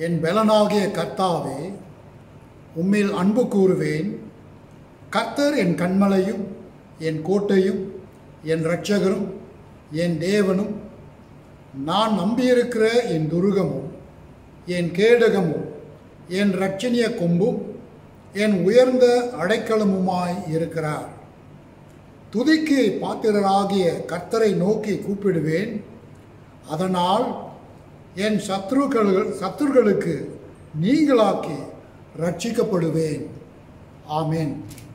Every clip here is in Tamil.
என் பலனாகிய கர்த்தாவே உம்மில் அன்பு கூறுவேன் கர்த்தர் என் கண்மலையும் என் கோட்டையும் என் இரட்சகரும் என் தேவனும் நான் நம்பியிருக்கிற என் துருகமும் என் கேடகமும் என் இரட்சணிய கொம்பும் என் உயர்ந்த அடைக்கலமுமாய் இருக்கிறார் துதிக்கு பாத்திரராகிய கர்த்தரை நோக்கி கூப்பிடுவேன் அதனால் என் சத்ருக்கள் சத்துருக்களுக்கு நீங்களாக்கி ரட்சிக்கப்படுவேன் ஆமென்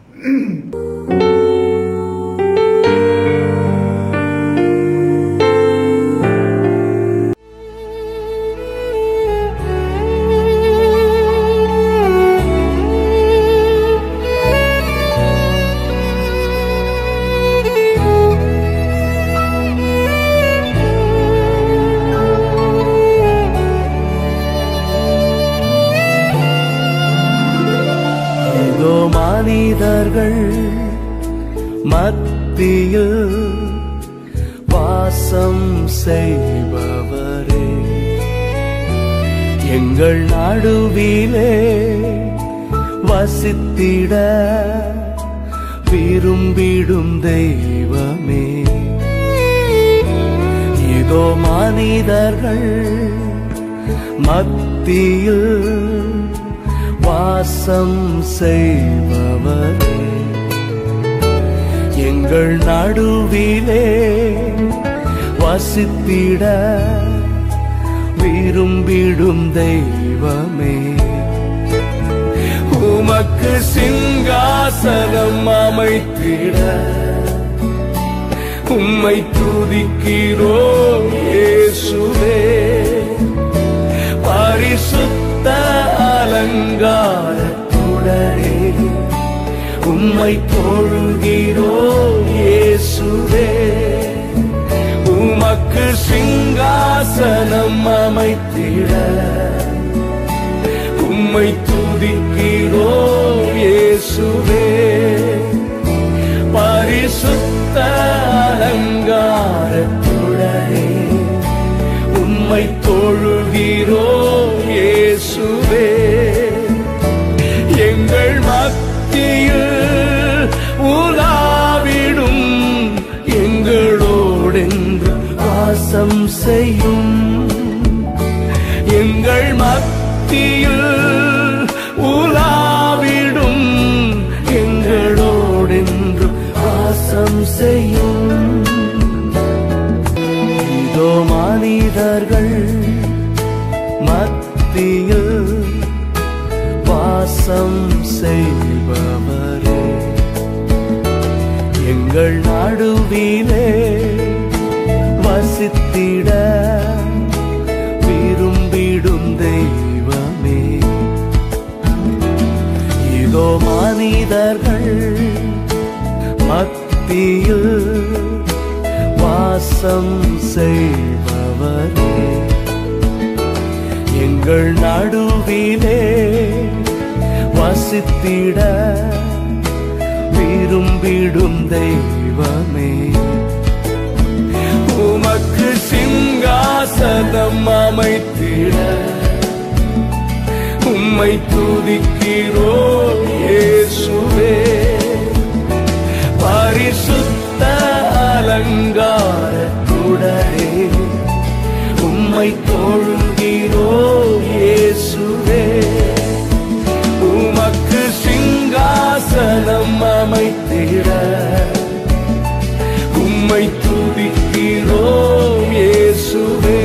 இதோ மனிதர்கள் மத்தியில் வாசம் செய்பவரே எங்கள் நடுவிலே வசித்திட விரும்பிடும் தெய்வமே இதோ மனிதர்கள் மத்தியில் வாசம் செய்பவரே எங்கள் நடுவிலே வசித்திட விரும்பிடும் தெய்வமே உமக்கு சிங்காசனம் அமைத்திட உம்மை துதிக்கிறோம் இயேசுவே பரிசுத்த அலங்காரத்துடனே உம்மை தொழுகிறோம் இயேசுவே உமக்கு சிங்காசனம் அமைத்திட உம்மை துதிக்கிறோம் இயேசுவே பரிசுத்த அலங்காரத்துடனே உம்மை தொழுகிறோம் இயேசுவே எங்கள் மத்தியில் உலாவிடும் எங்களோடென்று வாசம் செய்யும் எங்கள் மத்தியில் உலாவிடும் எங்களோடென்று வாசம் செய்யும் இதோ மனிதர்கள் மத்தியில் வாசம் செய்பவரே எங்கள் நடுவிலே வசித்திட விரும்பிடும் தெய்வமே இதோ மனிதர்கள் மத்தியில் வாசம் செய்பவரே எங்கள் நடுவிலே வசித்திட விரும்பிடும் தெய்வமே உமக்கு சிங்காசனம் அமைத்திட உம்மை துதிக்கிறோம் இயேசுவே பரிசுத்த அலங்காரத்துடனே உம்மை தொழுகிறோம் இயேசுவே உமக்கு சிங்காசனம் அமைத்திட உம்மை துதிக்கிறோம் இயேசுவே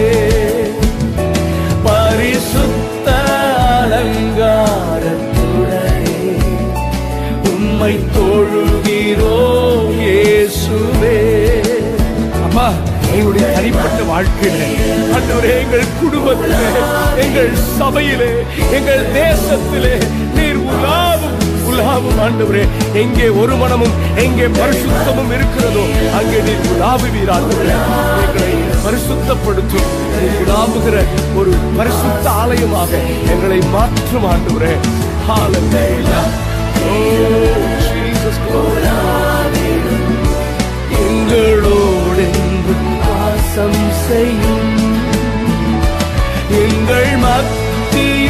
பரிசுத்த அலங்காரத்துடனே உம்மை தொழுகிறோம் இயேசுவே அப்பா எங்களுடைய தனிப்பட்ட வாழ்க்கையிலே ஆண்டவரே எங்கள் குடும்பத்திலே எங்கள் சபையிலே எங்கள் தேசத்திலே நீர் உலாவும் உலாவும் ஆண்டவரே எங்கே ஒரு மனமும் எங்கே பரிசுத்தமும் இருக்கிறதோ அங்கே நீர் உலாவுவீர் ஆண்டவரே எங்களை பரிசுத்தப்படுத்தும் நீர் உலாவுகிற ஒரு பரிசுத்த ஆலயமாக எங்களை மாற்றும் ஆண்டவரே Hallelujah. Oh, Jesus, glory. எங்களோடென்று வாசம் செய்யும் எங்கள் மத்தியில்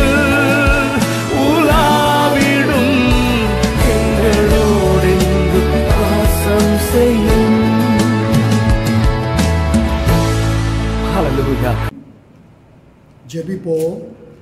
ஜெபிப்போம்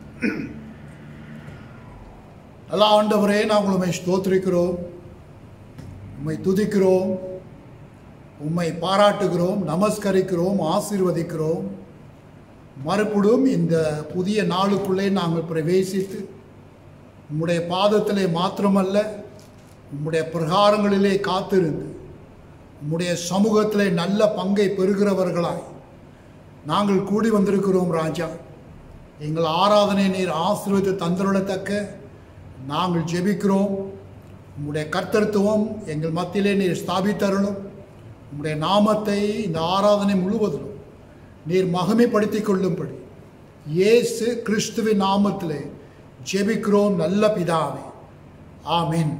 நல்ல ஆண்டவரே நாங்கள் உம்மை ஸ்தோத்திரிக்கிறோம் உம்மை துதிக்கிறோம் உம்மை பாராட்டுகிறோம் நமஸ்கரிக்கிறோம் ஆசீர்வதிக்கிறோம் மறுபடியும் இந்த புதிய நாளுக்குள்ளே நாங்கள் பிரவேசித்து உம்முடைய பாதத்திலே மாத்திரமல்ல உம்முடைய பிரகாரங்களிலே காத்திருந்து உம்முடைய சமூகத்திலே நல்ல பங்கை பெறுகிறவர்களாய் நாங்கள் கூடி வந்திருக்கிறோம் ராஜா எங்கள் ஆராதனை நீர் ஆசீர்வதித்து தந்திருடத்தக்க நாங்கள் ஜெபிக்கிறோம் உம்முடைய கர்த்தத்துவம் எங்கள் மத்தியிலே நீர் ஸ்தாபித்தருளும் உம்முடைய நாமத்தை இந்த ஆராதனை முழுவதிலும் நீர் மகிமைப்படுத்திக் கொள்ளும்படி இயேசு கிறிஸ்துவின் நாமத்திலே ஜெபிக்கிறோம் நல்ல பிதாவே ஆமென்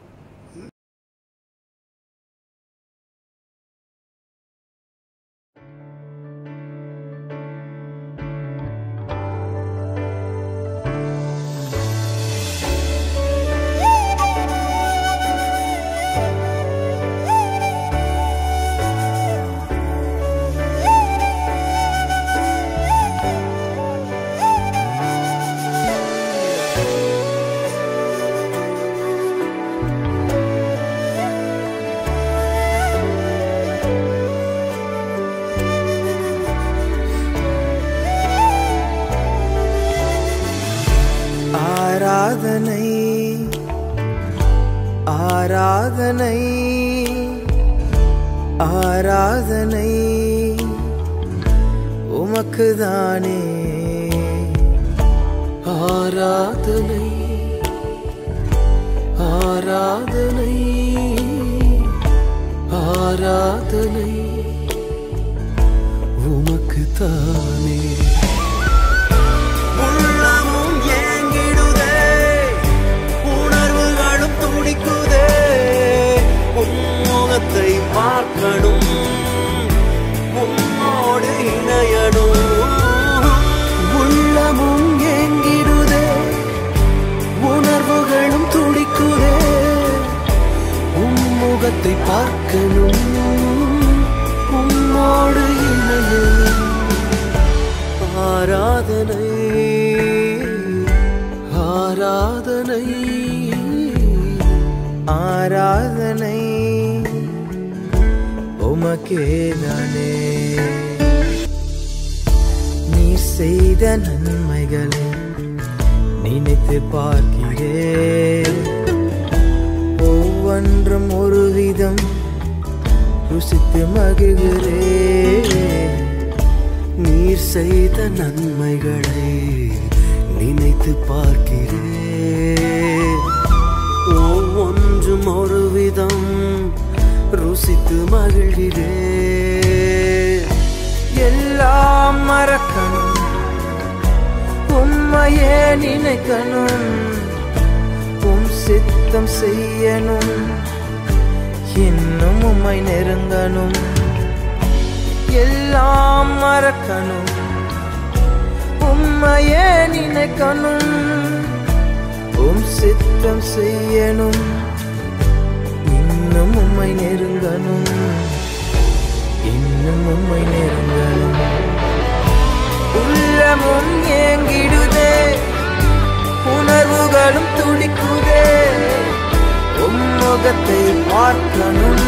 ஆராதனை ஆராதனை ஆராதனை உமக்குதானே ஆராதனை ஆராதனை ஆராதனை உமக்குத்தானே உள்ளமும் ஏங்கிடுதே உணர்வுகளும் துடிக்குதே உன்முகத்தை பார்க்கணும் உம்மோடு இணையணும் உள்ளமும் ஏங்கிடுதே உணர்வுகளும் துடிக்குதே உம்முகத்தை பார்க்கணும் உம்மோடு இணையணும் ஆராதனை ஆராதனை ஆராதனை உமக்கேதானே நீ செய்த நன்மைகளை நினைத்து பார்க்கிறேன் ஒவ்வொன்றும் ஒரு விதம் ருசித்து மகிழ்கிறேன் நீர் செய்த நன்மைகளை நினைத்து பார்க்கிறேன் ஒவ்வொன்றும் ஒரு விதம் ருசித்து மகிழ்கிறேன் எல்லாம் மறக்கணும் உம்மையே நினைக்கணும் உம் சித்தம் செய்யணும் இன்னும் உம்மை நெருங்கணும் எல்லாம் மறக்கணும் உம்மையே நினைக்கணும் உம் சித்தம் செய்யணும் இன்னும் உம்மை நெருங்கணும் இன்னும் உம்மை நெருங்கணும் உள்ளமும் ஏங்கிடுதே உணர்வுகளும் துடிக்குதே உம்முகத்தை பார்க்கணும்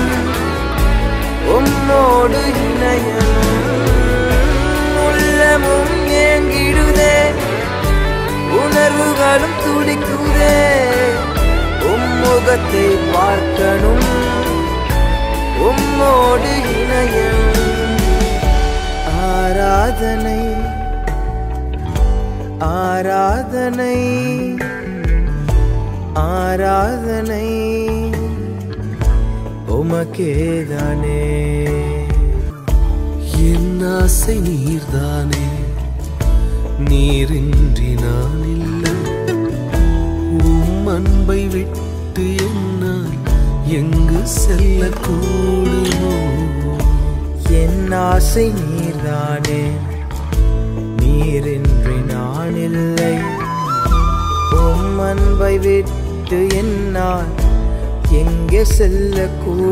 உம்மோடு இணையணும் உள்ளமும் ஏங்கிடுதே உணர்வுகளும் துடிக்குதே உம்முகத்தை பார்க்கணும் உம்மோடு இணையணும் ஆராதனை ஆராதனை ஆராதனை உமக்கேதானே என் ஆசை நீர்தானே நீரின்றி நான் இல்லை உம் அன்பை விட்டு என்னால் எங்கு செல்லக்கூடுமோ என் ஆசை நீர்தானே நீரின்றி நான் இல்லை உம் அன்பை விட்டு என்னால் எங்கே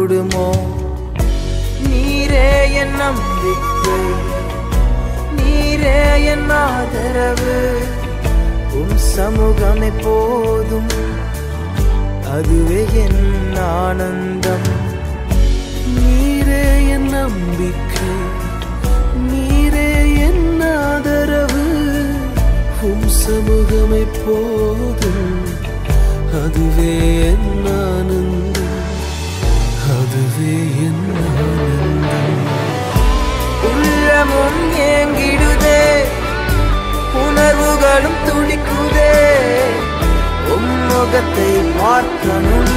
செல்லக்கூடுமோ நீரே என் நம்பிக்கை நீரே நீரே என் ஆதரவு உம் சமூகம் எப்போதும் அதுவே என் ஆனந்தம் நீரே என் நம்பிக்கை நீரே என் ஆதரவு உம் சமூகம் எப்போதும் அதுவே என் ஆனந்தம் அதுவே என் ஆனந்தம் உள்ளமும் ஏங்கிடுதே உணர்வுகளும் துடிக்குதே உம் முகத்தை பார்க்கணும்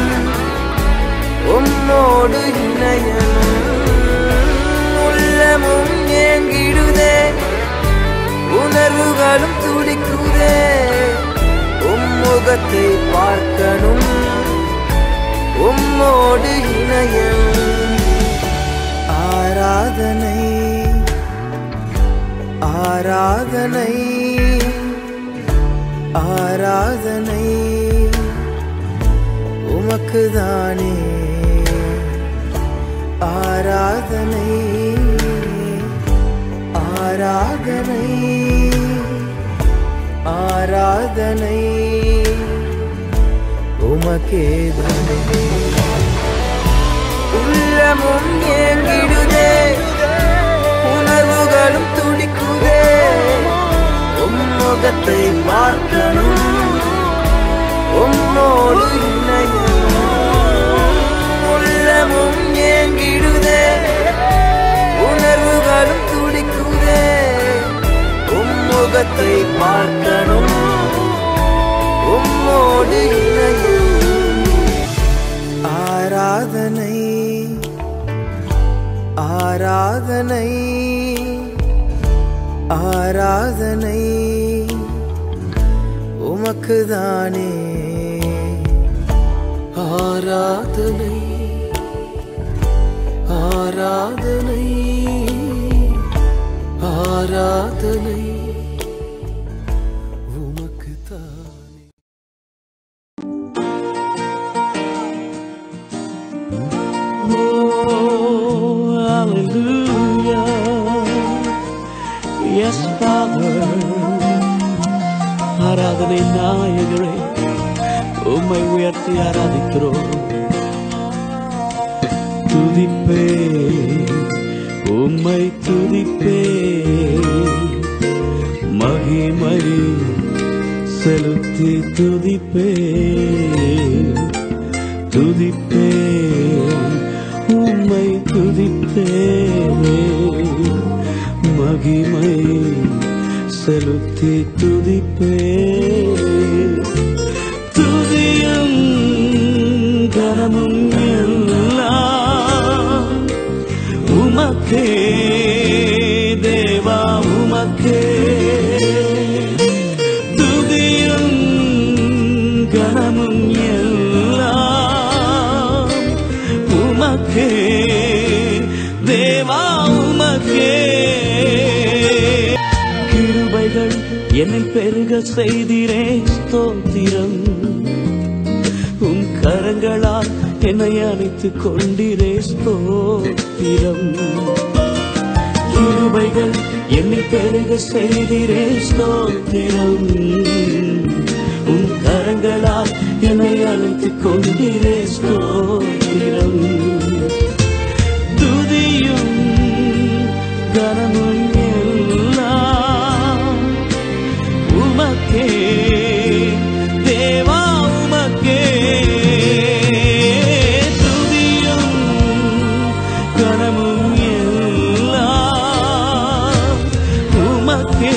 உம்மோடு இணையணும் உள்ளமும் ஏங்கிடுதே உணர்வுகளும் துடிக்குதே உம் முகத்தை பார்க்கணும் உம்மோடு இணையணும் ஆராதனை ஆராதனை ஆராதனை உமக்குதானே ஆராதனை ஆராதனை ஆராதனை உமக்கேதானே உள்ளமும் ஏங்கிடுதே உணர்வுகளும் துடிக்குதே உம் முகத்தை பார்க்கணும் உம்மோடு இணையணும் உள்ளமும் ஏங்கிடுதே உணர்வுகளும் துடிக்குதே உம் முகத்தை பார்க்கணும் உம்மோடு இணையணும் ஆராதனை ஆராதனை ஆராதனை உமக்குதானே ஆராதனை ஆராதனை ஆராதனை உமக்குதானே Oh, hallelujah. Yes, Father. ஆராதனை நாயகரே உம்மை உயர்த்தி ஆராதிக்கிறோம் துதிப்பே உம்மை துதிப்பே மகிமை செலுத்தி துதிப்பே துதிப்பே உம்மை துதிப்பேனே மகிமை செலுத்தி துதிப்பே துதியும் கனமும் எல்லாம் உமக்கே தேவா உமக்கே துதியும் கனமும் எல்லாம் உமக்கே தேவா உமக்கே கிருபைகள் என்னில் பெருக செய்திரே ஸ்தோத்திரம் உம் கரங்களால் என்னை அணைத்துக் கொண்டிரே ஸ்தோத்திரம் கிருபைகள் என்னை பெருக செய்திரே ஸ்தோத்திரம் உன் கரங்களால் என்னை அழைத்துக் கொண்டிரே ஸ்தோத்திரம் துதியும் கனமும் எல்லாம் உமக்கே தேவா உமக்கே துதியும் கனமும் எல்லாம் உமக்கே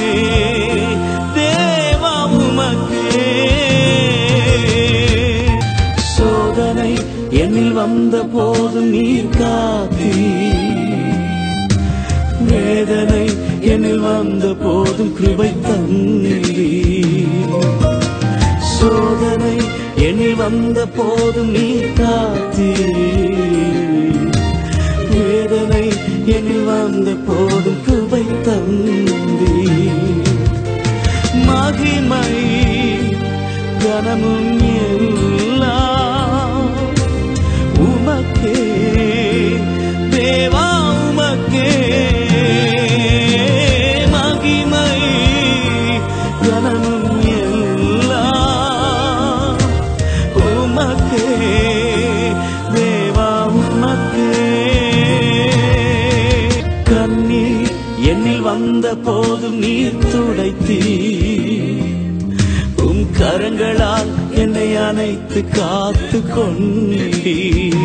தேவா உமக்கே சோதனை என்னில் வந்த போதும் நீர் காத்தீ வேதனை என்னில் வந்த போதும் கிருபை தந்தீ சோதனை என்னில் வந்த போதும் நீ காத்தீ வேதனை என்னில் வந்த போதும் கிருபை தந்தீ மகிமை கனமும் எல்லாம் உமக்கே தேவா உமக்கே மகிமை துடைத்தீ உம் கரங்களால் என்னை அணைத்து காத்து கொண்டீ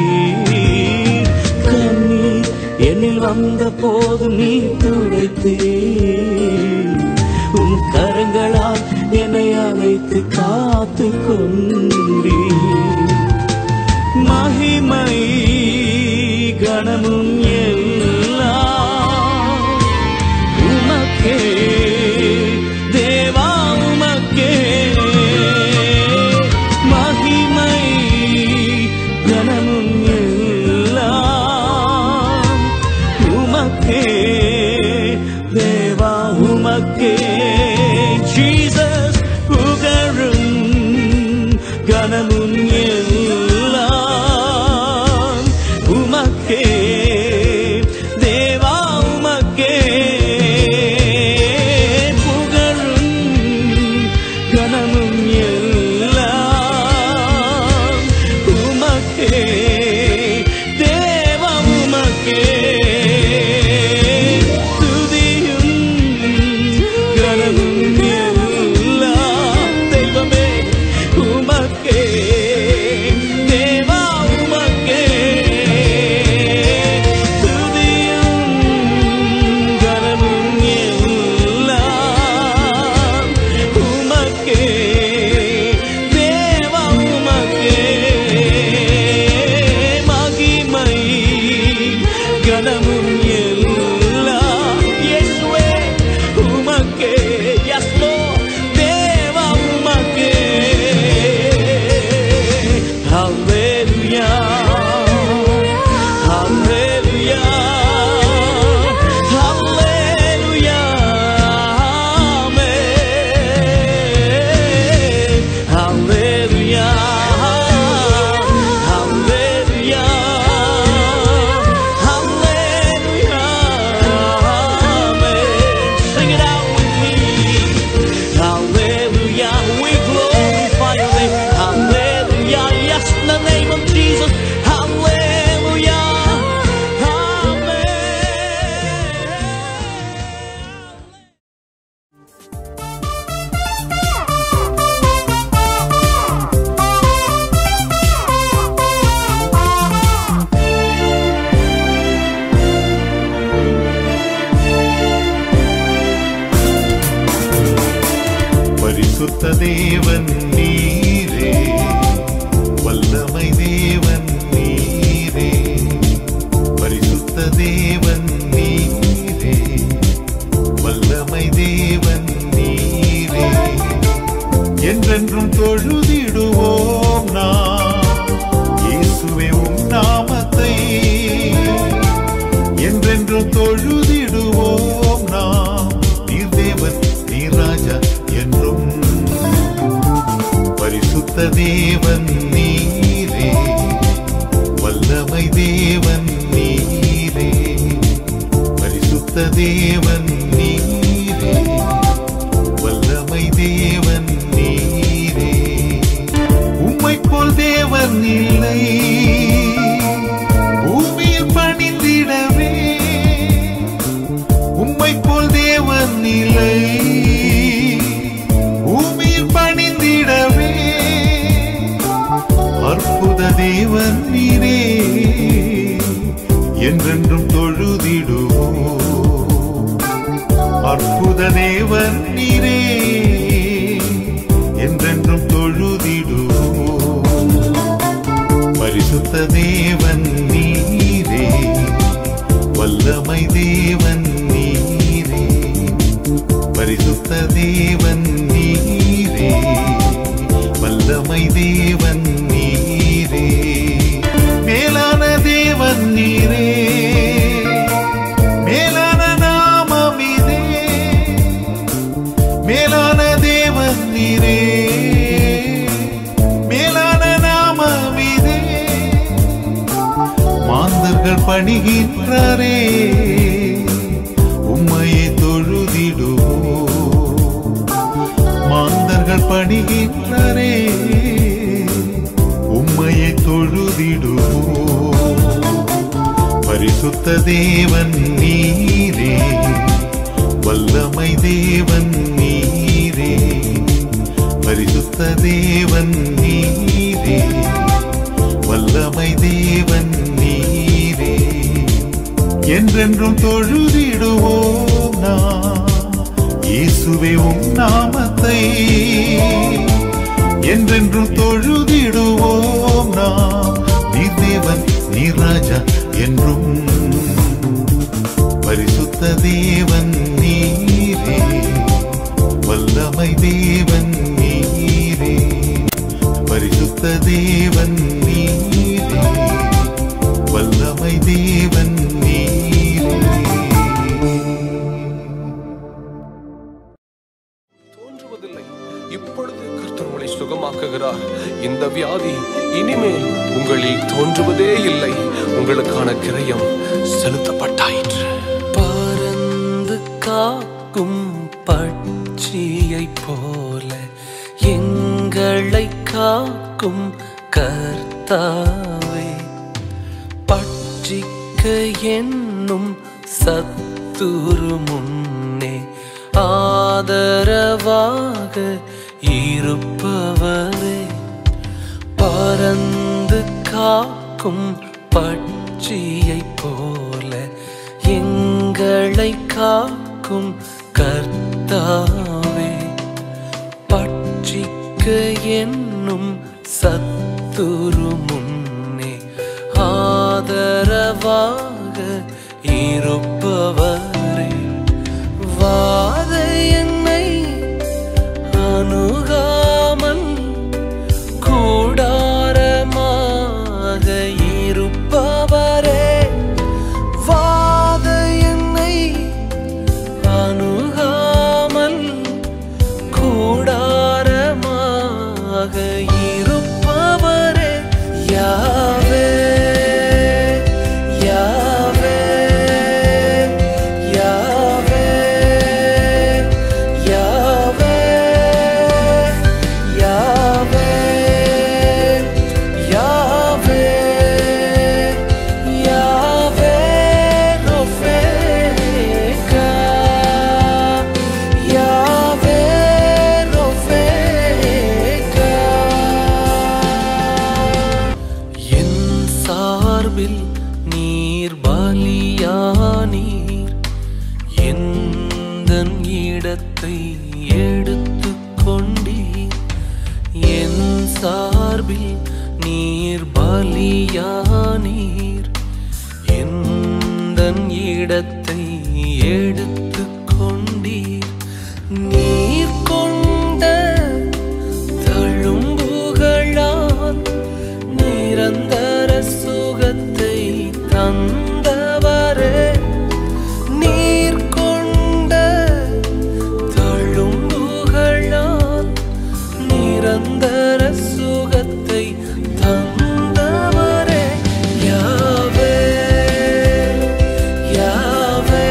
கண்ணீர் என்னில் வந்த போது நீ துடைத்தீ உம் கரங்களால் என்னை அணைத்து காத்து கொண்டீ மகிமை கணமும் எல்லாம் உமக்கே தேவா உமக்கே மகிமை கணமும் எல்லாம் உமக்கே தேவா உமக்கே ஜீசஸ் புகழும் கணமும் எல்லாம் உமக்கே தேவா உமக்கே புகழும் கணமும் எல்லாம் உமக்கே தேவா உமக்கே துதியும் கணமும் எல்லாம் தெய்வமே உமக்கே தேவா உமக்கே துதியும் கனமும் எல்லாம் உமக்கே தேவா உமக்கே மகிமை கனமும் எல்லாம் இயேசுவே உமக்கே எஸ் தேவா உமக்கே Hallelujah. Hallelujah. Hallelujah. Amen. Hallelujah. Hallelujah. Hallelujah. Amen. Sing it out with me. Hallelujah, we glorify your name. Hallelujah, yes, in the name of Jesus. Hallelujah, Amen. பரிசுத்த தேவன் நீரே வல்லமை தேவன் நீரே பரிசுத்த தேவன் நீரே வல்லமை தேவன் நீரே என்றென்றும் தொழுதிடுவோம் நாம் இயேசுவே உம் நாமத்தை என்றென்றும் தொழுதிடுவோம் நாம் நீர் தேவன் நீர் ராஜா என்றும் பரிசுத்த தேவன் நீரே வல்லமை தேவன் நீரே பரிசுத்த தேவன் நீரே வல்லமை தேவன் நீரே உம்மை போல் தேவன் இல்லை பூமியில் பணிந்திடவே உம்மை போல் தேவன் இல்லை பூமியில் பணிந்திடவே அற்புத தேவன் நீரே என்றென்றும் தொழுதிடுவோம் அற்புத தேவன் நீரே என்றென்றும் தொழுதிடுவோம் பரிசுத்த தேவன் நீரே வல்லமை தேவன் நீரே பரிசுத்த தேவன் நீரே வல்லமை தேவன் நீரே மேலான தேவன் நீரே மேலான நாமம் இதே மேலான தேவன் நீரே மேலான நாமம் இதே மாந்தர்கள் பணிகின்றாரே உம்மையை தொழுதிடுவோம் மாந்தர்கள் பணிகின்றாரே உம்மையை தொழுதிடுவோம் பரிசுத்த தேவன் நீரே வல்லமை தேவன் நீரே பரிசுத்த தேவன் நீரே வல்லமை தேவன் நீரே என்றென்றும் தொழுதிடுவோம் நாம் இயேசுவே உம் நாமத்தை என்றென்றும் தொழுதிடுவோம் நாம் நீர் தேவன் நீர் ராஜா என்றும் பரிசுத்த தேவன் நீரே வல்லமை தேவன் நீரே பரிசுத்த தேவன் நீரே வல்லமை தேவன் நீரே தோன்றுவதில்லை இப்பொழுது கர்த்தர் உங்களை சுகமாக்குகிறார் இந்த வியாதி இனிமேல் உங்களில் தோன்றுவதே இல்லை உங்களுக்கான கிரயம் செலுத்தப்பட்டாயிற்று பறந்து காக்கும் பட்சியை போல எங்களை காக்கும் கர்த்தாவே பட்சிக்க என்னும் சத்துரு முன்னே ஆதரவாக இருப்பவரே பறந்து காக்கும் பட்சியை போல எங்களை காக்கும் கர்த்தாவே பட்சிக்க என்னும் சத்துரு முன்னே ஆதரவாக இருப்பவரே வாத என்னை அணுகாமல் கூடாரமாக இருப்பவரே வாத என்னை அணுகாமல் கூடாரமாக இருப்பவரே யாவே யாவே யாவே யாவே யாவே யாவே யாவே ரொஃபேகா யாவே ரொஃபேகா என் சார்பில் நீர் பலியானீர் எந்தன் இடத்தை எடுத்து கொண்டீர் என் சார்பில் நீர் பலியானீர் எந்தன் இடத்தை எடுத்து கொண்டீர் நீர் கொண்ட தழும்புகளால் நிரந்தர சுகத்தை தந்தவரே நீர் கொண்ட தழும்புகளால் நிரந்தர சுகத்தை தந்தவரே யாவே யாவே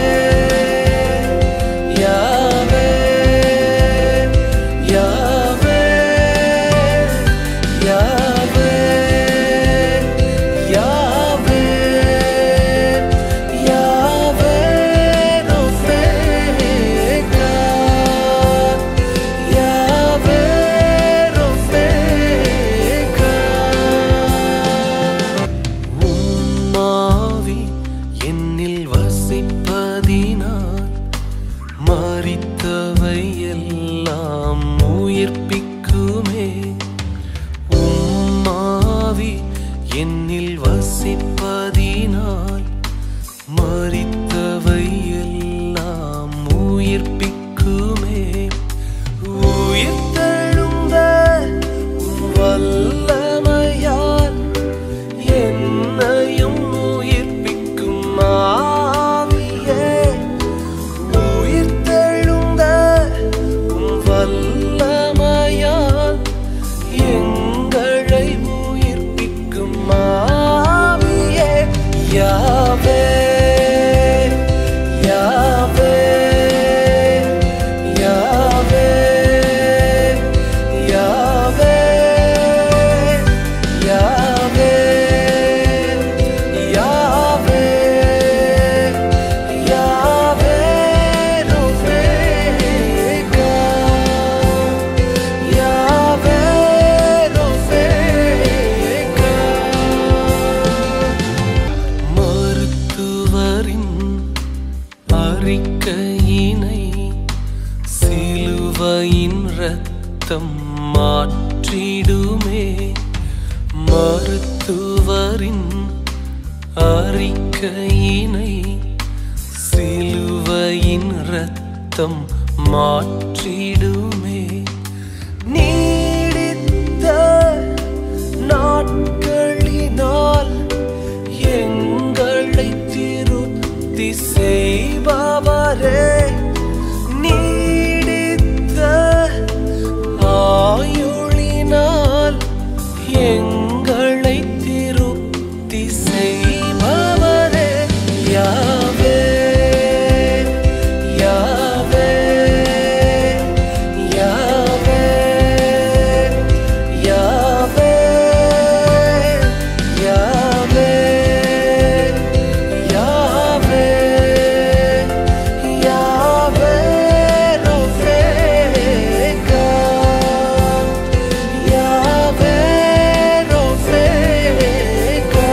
யாவே யாவே யாவே யாவே யாவே ரொஃபேகா யாவே ரொஃபேகா மாற்றிடுமே மருத்துவரின் அறிக்கையினை சிலுவையின் ரத்தம் மாற்றிடுமே நீடித்த நாட்களினால் எங்களை திருத்தி செய்பவரே நீடித்த ஆயுளினால் எங்களை திருத்தி செய்பவரே யாவே யாவே யாவே யாவே யாவே யாவே யாவே ரோஃபேகா யாவே ரோஃபேகா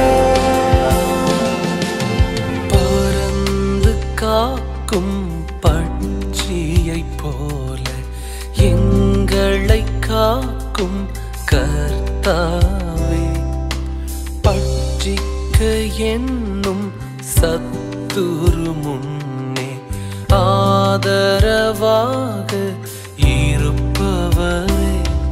பறந்து காக்கும் பட்சியைப் போல எங்களை காக்கும் கர்த்தாவே பட்சிக்க என்னும் சத்துரு முன்னே ஆதரவாக இருப்பவரே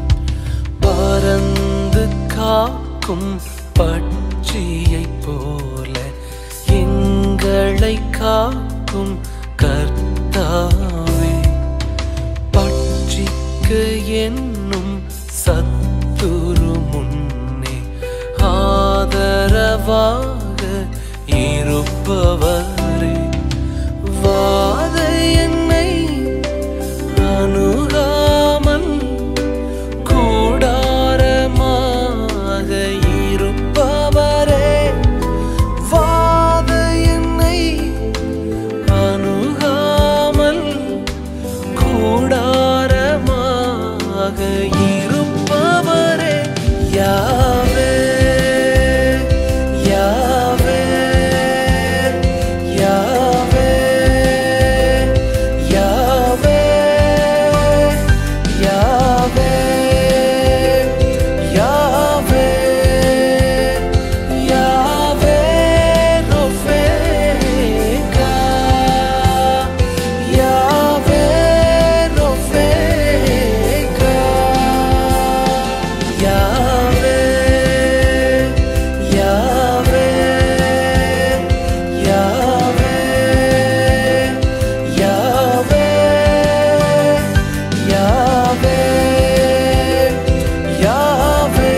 பறந்து காக்கும் பட்சியைப் போல எங்களை காக்கும் கர்த்தாவே பட்சிக்க என்னும் சத்துரு முன்னே ஆதரவாக இருப்பவரே வாத என்னை அணுகாமல் கூடாரமாக இருப்பவரே வாத என்னை அணுகாமல் கூடாரமாக இருப்பவரே யாவே யாவே யாவே யாவே யாவே யாவே யாவே ரோஃபேகா யாவே ரோஃபேகா யாவே யாவே யாவே யாவே யாவே யாவே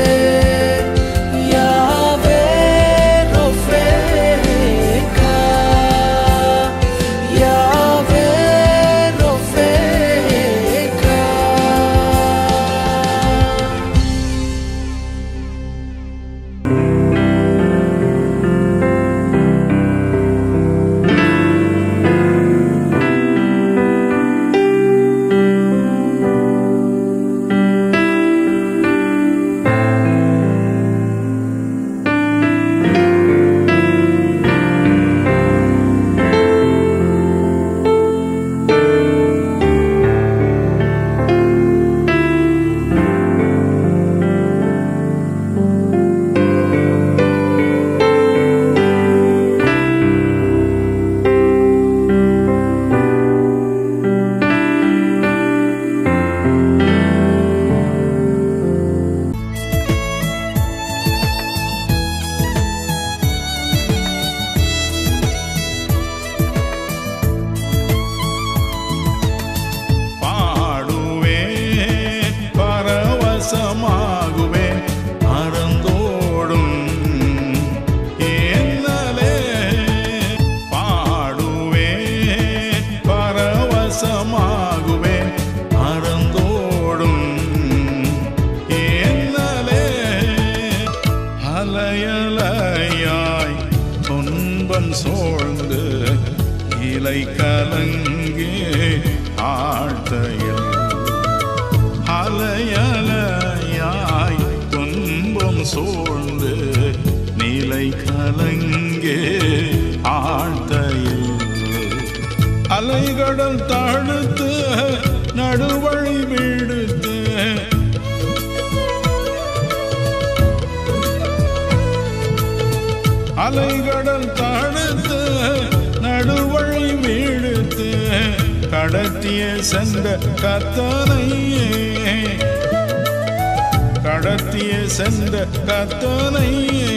யாவே ரோஃபேகா யாவே ரோஃபேகா பாடுவேன் பரவசமாகுவேன் அறந்தோடும் என்னலே பாடுவேன் பரவசமாகுவேன் அறந்தோடும் என்னலே அலையலையாய் துன்பம் சோழ்ந்து இலை கலங்கே ஆழ்த்தையில் அலையலையாய் துன்பம் சூழ்ந்து நிலை கலங்கே ஆழ்த்தையில் அலைகடல் தடுத்து நடுவழி விடுத்து அலைகடல் தடுத்து நடுவழி வீழ்த்து கடத்திய சென்ற கத்தனையே கடத்திய சென்ற கத்தனையே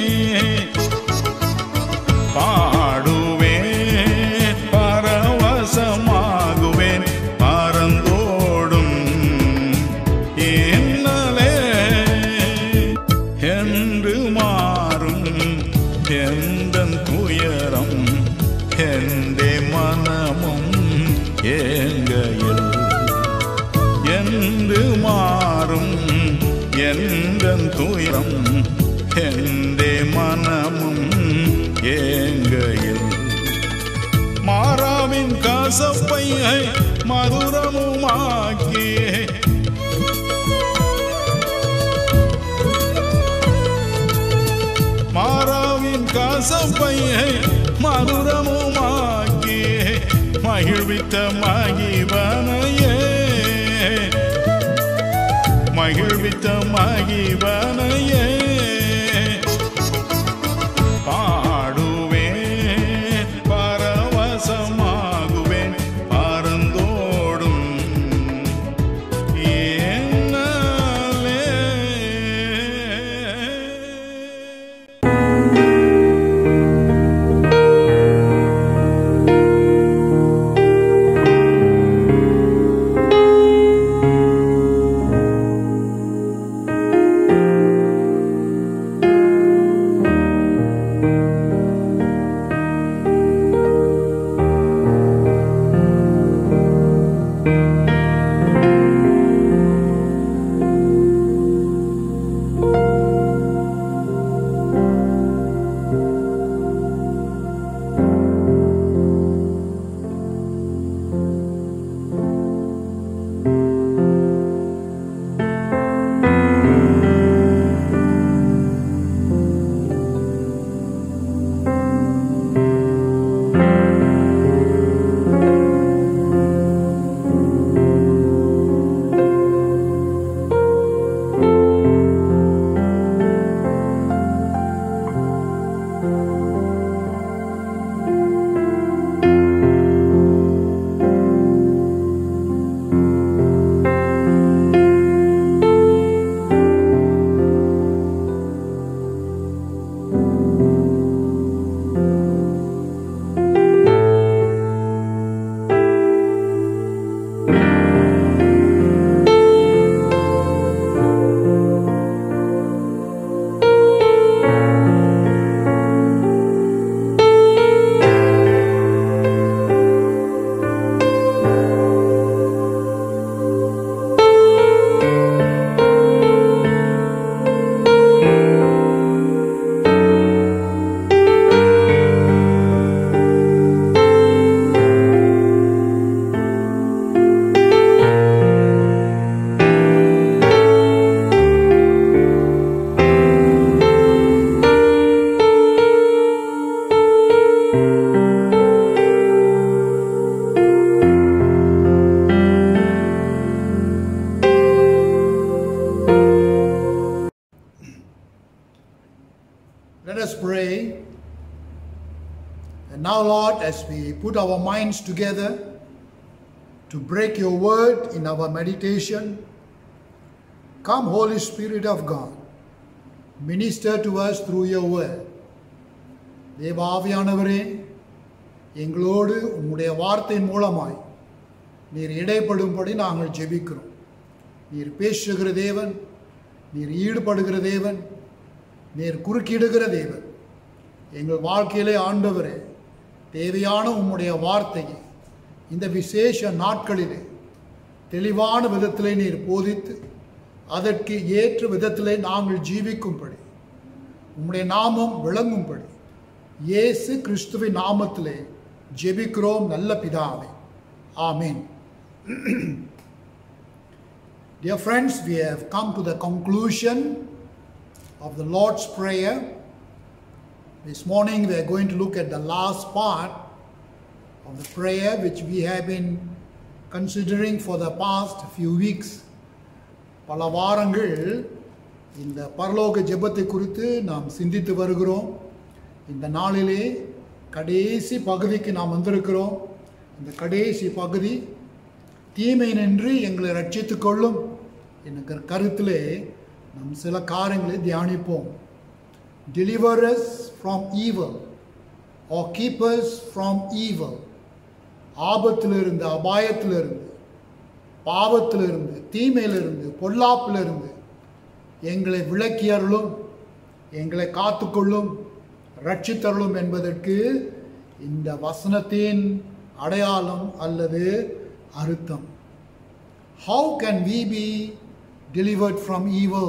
பாடுவேன் பரவசமாகுவேன் பரந்தோடும் என்னலே என்று மாறும் எந்த துயரம் எந்த மனமும் ஏங்கையில் என்று மாறும் எந்த துயரம் எந்த மனமும் ஏங்கையில் மாறாவின் கசப்பையை மதுரமுமாக்கி மாறாவின் கசப்பையை மதுரமுமாக்கி மகிழ்வித்த மகிவனையே மகிழ்வித்த மகிவனையே பாடுவேன் பரவசமாகுவேன் பரந்தோடும் என்னலே Let us pray. And now, Lord, as we put our minds together to break your word in our meditation, come, Holy Spirit of God, minister to us through your word. தேவாவியானவரே எங்களோடு உம்முடைய வார்த்தையின் மூலமாய் நீர் இடைப்படும்படி நாங்கள் ஜெபிக்கிறோம் நீர் பேசுகிற தேவன் நீர் ஈடுபடுகிற தேவன் நீர் குறுக்கிடுகிற தேவன் எங்கள் வாழ்க்கையிலே ஆண்டவரே தேவையான உம்முடைய வார்த்தையை இந்த விசேஷ நாட்களிலே தெளிவான விதத்திலே நீர் போதித்து அதற்கு ஏற்ற விதத்திலே நாங்கள் ஜீவிக்கும்படி உம்முடைய நாமம் விளங்கும்படி இயேசு கிறிஸ்துவின் நாமத்திலே ஜெபிக்கிறோம் நல்ல பிதாவே ஆமென் Dear friends, we have come to the conclusion of the Lord's Prayer. This morning we are going to look at the last part of the prayer which we have been considering for the past few weeks. பல வாரங்கள் இந்த பரலோக ஜெபத்தை குறித்து நாம் சிந்தித்து வருகிறோம் இந்த நாளிலே கடைசி பகுதிக்கு நாம் வந்திருக்கிறோம் இந்த கடைசி பகுதி தீமை நின்று எங்களை ரட்சித்துக் கொள்ளும் என்கிற கருத்திலே நாம் சில காரியங்களை தியானிப்போம் deliver us from evil or keep us from evil ஆபத்திலிருந்து அபாயத்திலிருந்து பாவத்திலிருந்து தீமையிலிருந்து பொல்லாப்பிலிருந்து எங்களை விளக்கியருளும் எங்களை காத்துக்கொள்ளும் ரட்சித்தருளும் என்பதற்கு இந்த வசனத்தின் அடையாளம் அல்லது அர்த்தம் how can we be delivered from evil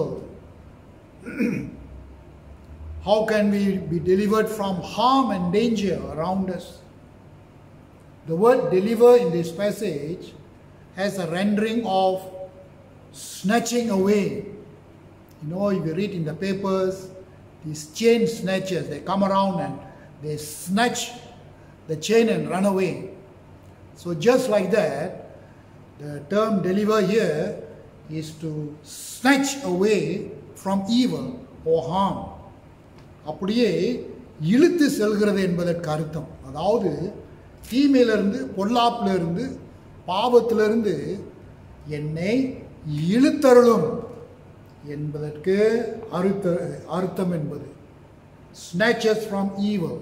how can we be delivered from harm and danger around us the word deliver in this passage has a rendering of snatching away you know if you read in the papers these chain snatchers they come around and they snatch the chain and run away so just like that the term deliver here is to snatch away from evil or harm அப்படியே இழுத்து செல்கிறது என்பதற்கு அர்த்தம் அதாவது தீமையிலிருந்து பொல்லாப்பிலிருந்து பாவத்திலிருந்து என்னை இழுத்தருளும் என்பதற்கு அர்த்த அர்த்தம் என்பது ஸ்நாச்சஸ் ஃப்ரம் ஈவல்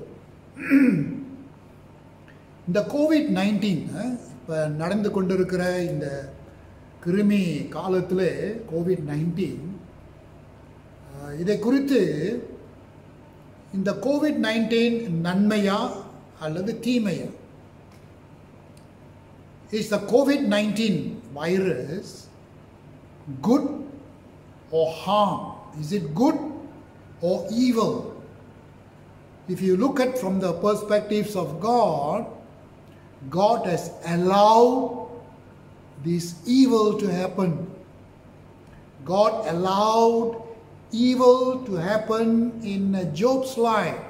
இந்த கோவிட் நைன்டீன் இப்போ நடந்து கொண்டிருக்கிற இந்த கிருமி காலத்தில் கோவிட் நைன்டீன் இதை குறித்து இந்த கோவிட் நைன்டீன் நன்மையா அல்லது தீமையா is the COVID nineteen virus good or harm? Is it good or evil? If you look at from the perspectives of God, God has allowed this evil to happen. God allowed evil to happen in Job's life.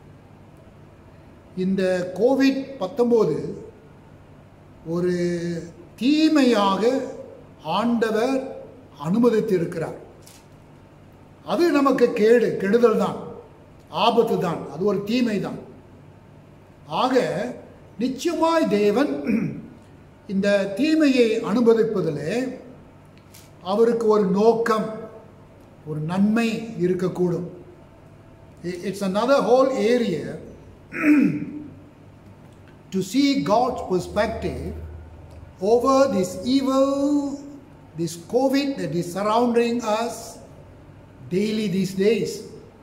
இந்த கோவிட் பத்தொம்போது ஒரு தீமையாக ஆண்டவர் அனுமதித்திருக்கிறார் அது நமக்கு கேடு கெடுதல் தான் ஆபத்து தான் அது ஒரு தீமை தான் ஆக நிச்சயமாய் தேவன் இந்த தீமையை அனுமதிப்பதில் அவருக்கு ஒரு நோக்கம் ஒரு நன்மை இருக்கக்கூடும் it's another whole area to see God's perspective over this evil, this COVID that is surrounding us daily these days.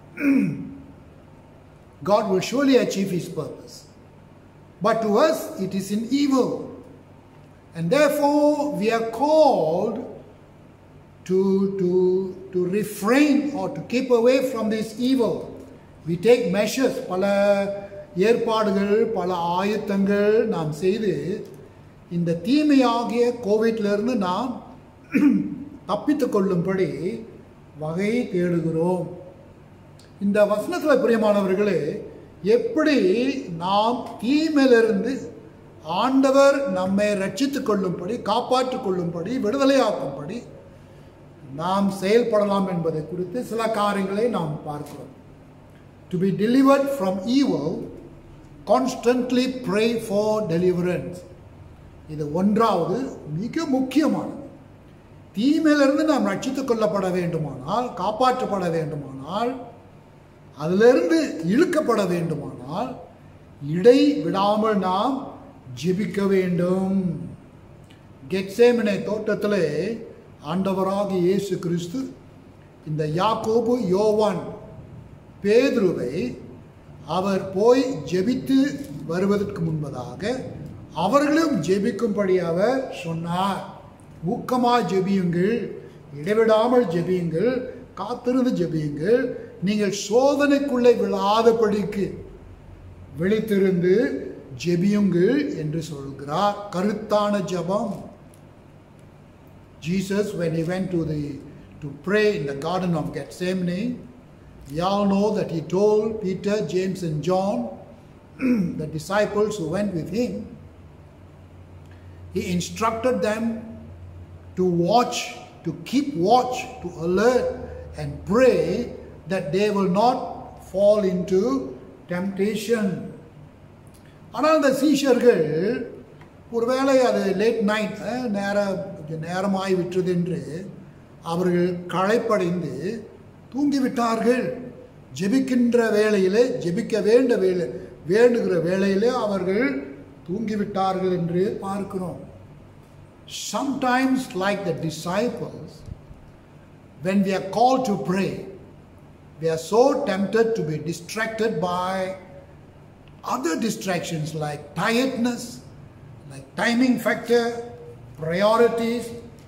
God will surely achieve His purpose. But to us, it is in evil. And therefore, we are called to, to, to refrain or to keep away from this evil. We take measures, பல ஏற்பாடுகள் பல ஆயத்தங்கள் நாம் செய்து இந்த தீமையாகிய கோவிட்லேருந்து நாம் தப்பித்து கொள்ளும்படி வகை தேடுகிறோம் இந்த வசனத்தில் பிரியமானவர்களே எப்படி நாம் தீமையிலிருந்து ஆண்டவர் நம்மை ரட்சித்து கொள்ளும்படி காப்பாற்றி கொள்ளும்படி விடுதலையாக்கும்படி நாம் செயல்படலாம் என்பதை குறித்து சில காரியங்களை நாம் பார்க்கிறோம் to be delivered from evil constantly pray for deliverance இது ஒன்றாவது மிக முக்கியமானது தீமையிலிருந்து நாம் ரட்சித்துக் கொள்ளப்பட வேண்டுமானால் காப்பாற்றப்பட வேண்டுமானால் அதிலிருந்து இழுக்கப்பட வேண்டுமானால் இடை விடாமல் நாம் ஜெபிக்க வேண்டும் கெட்சேமனை தோட்டத்திலே ஆண்டவராக இயேசு கிறிஸ்து இந்த யாக்கோபு யோவான் பேதுருவை அவர் போய் ஜெபித்து வருவதற்கு முன்பதாக அவர்களும் ஜெபிக்கும்படி அவர் சொன்னார் ஊக்கமாக ஜெபியுங்கள் இடைவிடாமல் ஜெபியுங்கள் காத்திருந்து ஜெபியுங்கள் நீங்கள் சோதனைக்குள்ளே விழாதபடிக்கு விழித்திருந்து ஜெபியுங்கள் என்று சொல்கிறார் கருத்தான ஜெபம் Jesus, when he went to the to pray in the Garden of Gethsemane, we all know that he told Peter, James, and John, the disciples who went with him, he instructed them to watch, to keep watch, to alert, and pray that they will not fall into temptation ஆனால் அந்த சீஷர்கள் ஒருவேளை அது லேட் நைட் நேர கொஞ்சம் நேரமாய் விட்டது என்று அவர்கள் களைப்படைந்து தூங்கிவிட்டார்கள் ஜெபிக்கின்ற வேளையிலே ஜெபிக்க வேண்ட வேலை வேண்டுகிற வேளையிலே அவர்கள் தூங்கிவிட்டார்கள் என்று பார்க்கிறோம் sometimes like the disciples when we are called to pray we are so tempted to be distracted by other distractions like tiredness, like timing factor, priorities.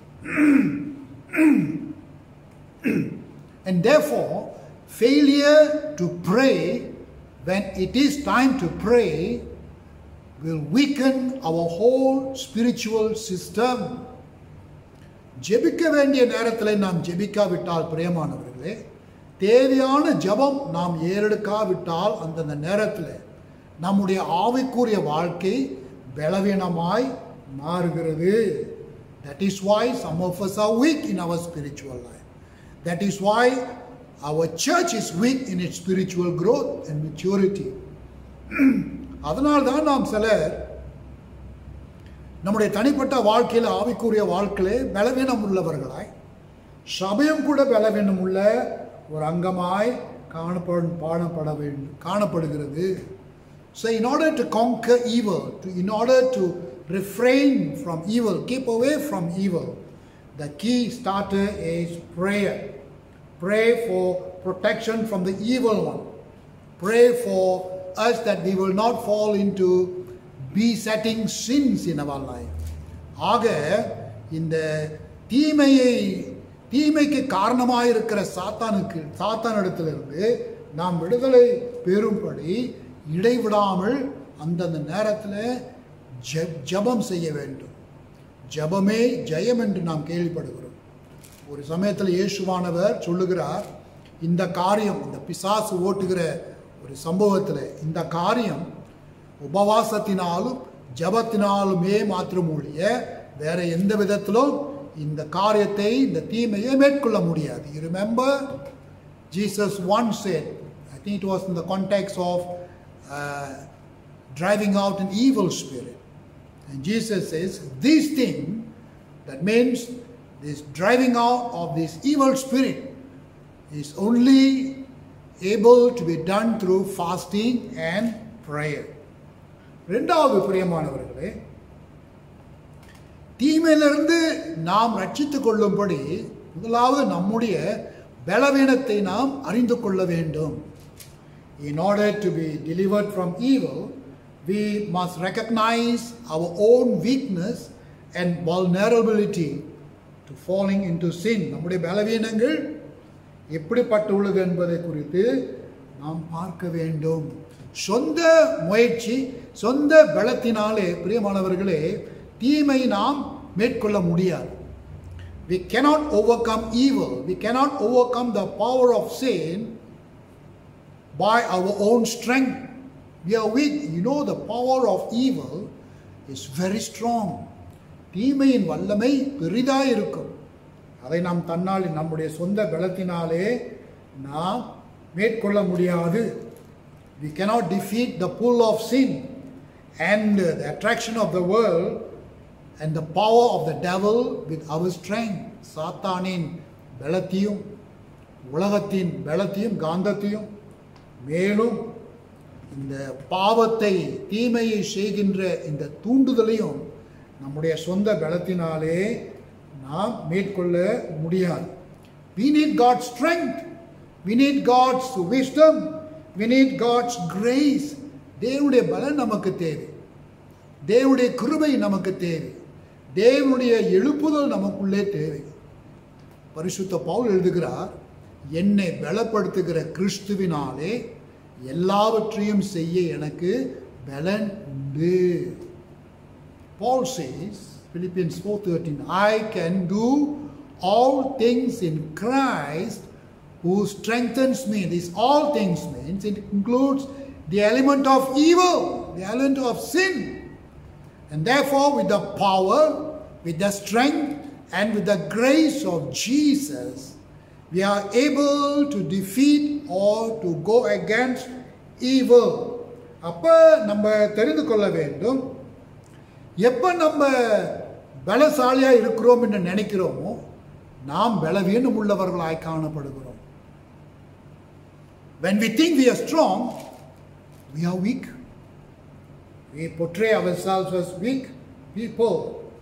and therefore, failure to pray when it is time to pray will weaken our whole spiritual system. ஜெபிக்க வேண்டிய நேரத்தில் நாம் ஜெபிக்காவிட்டால் பிரியமானவர்களே தேவையான ஜெபம் நாம் ஏறெடுக்காவிட்டால் அந்தந்த நேரத்தில் நம்முடைய ஆவிக்குரிய வாழ்க்கை பலவீனமாய் மாறுகிறது that is why some of us are weak in our spiritual life that is why our church is weak in its spiritual growth and maturity அதனால்தான் நாம் சிலர் நம்முடைய தனிப்பட்ட வாழ்க்கையில் ஆவிக்குரிய வாழ்க்கையிலே பலவீனம் உள்ளவர்களாய் சபையும் கூட பலவீனம் உள்ள ஒரு அங்கமாய் காணப்படும் பாடப்பட வேண்டும் காணப்படுகிறது So, in order to conquer evil, to, in order to refrain from evil, keep away from evil, the key starter is prayer. Pray for protection from the evil one. Pray for us that we will not fall into besetting sins in our life. ஆக இந்த தீமையை தீமைக்கு காரணமாயிருக்கிற சாத்தானுக்கு சாத்தானிடத்திலிருந்து நாம் விடுதலை பெறும்படி இடைவிடாமல் அந்தந்த நேரத்தில் ஜெப் ஜபம் செய்ய வேண்டும் ஜபமே ஜெயம் என்று நாம் கேள்விப்படுகிறோம் ஒரு சமயத்தில் இயேசுவானவர் சொல்லுகிறார் இந்த காரியம் இந்த பிசாசு ஓட்டுகிற ஒரு சம்பவத்தில் இந்த காரியம் உபவாசத்தினாலும் ஜபத்தினாலுமே மாத்திரம் ஒழிய வேற எந்த விதத்திலும் இந்த காரியத்தை இந்த தீமையை மேற்கொள்ள முடியாது you remember Jesus one said I think it was in the context of uh, driving out an evil spirit. And Jesus says, This thing, that means this driving out of this evil spirit, is only able to be done through fasting and prayer. ரெண்டாவது பிரியமானவர்களே தீமையிலிருந்து நாம் ரட்சித்துக் கொள்ளும்படி முதலாவது நம்முடைய பலவீனத்தை நாம் அறிந்து கொள்ள வேண்டும் In order to be delivered from evil, we must recognize our own weakness and vulnerability to falling into sin. நம்முடைய பலவீனங்கள் எப்படிப்பட்டுள்ளது என்பதை குறித்து நாம் பார்க்க வேண்டும் சொந்த முயற்சி சொந்த பலத்தினாலே பிரியமானவர்களே தீமை நாம் மேற்கொள்ள முடியாது We cannot overcome evil. We cannot overcome the power of sin by our own strength. We are weak. You know, the power of evil is very strong. தீமையின் வல்லமை பெரிதாக இருக்கும் அதை நாம் தன்னால் நம்முடைய சொந்த பலத்தினாலே நாம் மேற்கொள்ள முடியாது we cannot defeat the pull of sin and the attraction of the world and the power of the devil with our strength சாத்தானின் பலத்தையும் உலகத்தின் பலத்தையும் காந்தத்தையும் மேலும் இந்த பாவத்தை தீமையை செய்கின்ற இந்த தூண்டுதலையும் நம்முடைய சொந்த பலத்தினாலே நாம் மேற்கொள்ள முடியாது we need God's strength we need God's wisdom we need God's grace தேவனுடைய பலன் நமக்கு தேவை தேவனுடைய கிருபை நமக்கு தேவை தேவனுடைய எழுப்புதல் நமக்குள்ளே தேவை பரிசுத்த பவுல் எழுதுகிறார் என்னை பலப்படுத்துகிற கிறிஸ்துவினாலே எல்லாவற்றையும் செய்ய எனக்கு பலன் உண்டு Paul says, Philippians 4:13, I can do all things in Christ who strengthens me. This all things means it includes the element of evil, the element of sin. And therefore, with the power, with the strength, and with the grace of Jesus, we are able to defeat or to go against evil அப்ப நம்ம தெரிந்து கொள்ள வேண்டும் எப்ப நம்ம பலசாலியா இருக்கிறோம் என்று நினைக்கிறோமோ நாம் பலவீனம் உள்ளவர்களாய் காணப்படுகிறோம் when we think we are strong we are weak we portray ourselves as weak people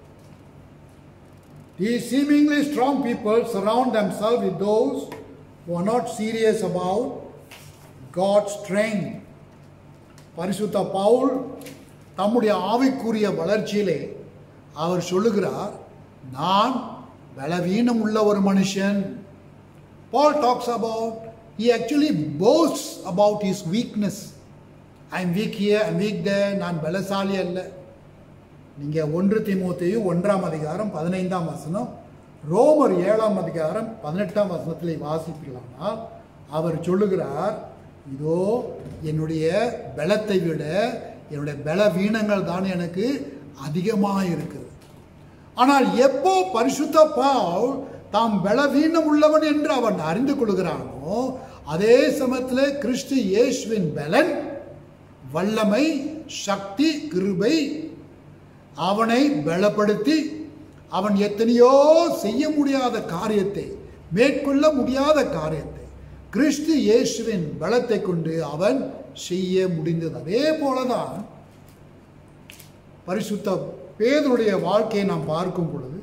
these seemingly strong people surround themselves with those who are not serious about God's strength பரிசுத்த பவுல் தம்முடைய ஆவிக்குரிய வளர்ச்சியிலே அவர் சொல்லுகிறார் நான் பலவீனம் உள்ள ஒரு மனுஷன் Paul talks about he actually boasts about his weakness I'm weak here I'm weak there நான் பலசாலி அல்ல நீங்க ஒன்று திமுத்தையு ஒன்றாம் அதிகாரம் பதினைந்தாம் வசனம் ரோமர் ஏழாம் அதிகாரம் பதினெட்டாம் வசனத்தில் வாசிப்பீர்களானால் அவர் சொல்லுகிறார் இதோ என்னுடைய பலத்தை விட என்னுடைய பலவீனங்கள் தான் எனக்கு அதிகமாக இருக்குது ஆனால் எப்போ பரிசுத்த பால் தாம் பலவீனம் உள்ளவன் என்று அவன் அறிந்து கொள்கிறானோ அதே சமயத்தில் கிறிஸ்து இயேசுவின் பலன் வல்லமை சக்தி கிருபை அவனை பலப்படுத்தி அவன் எத்தனையோ செய்ய முடியாத காரியத்தை மேற்கொள்ள முடியாத காரியத்தை கிறிஸ்து இயேசுவின் பலத்தை கொண்டு அவன் செய்ய முடிந்தது அதே போலதான் பரிசுத்த பேதனுடைய வாழ்க்கையை நாம் பார்க்கும் பொழுது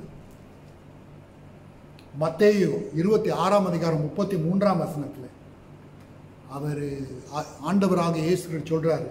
மத்தேயு இருபத்தி ஆறாம் அதிகாரம் முப்பத்தி மூன்றாம் வசனத்தில் அவர் ஆண்டவராக இயேசு கிறிஸ்து சொல்றாரு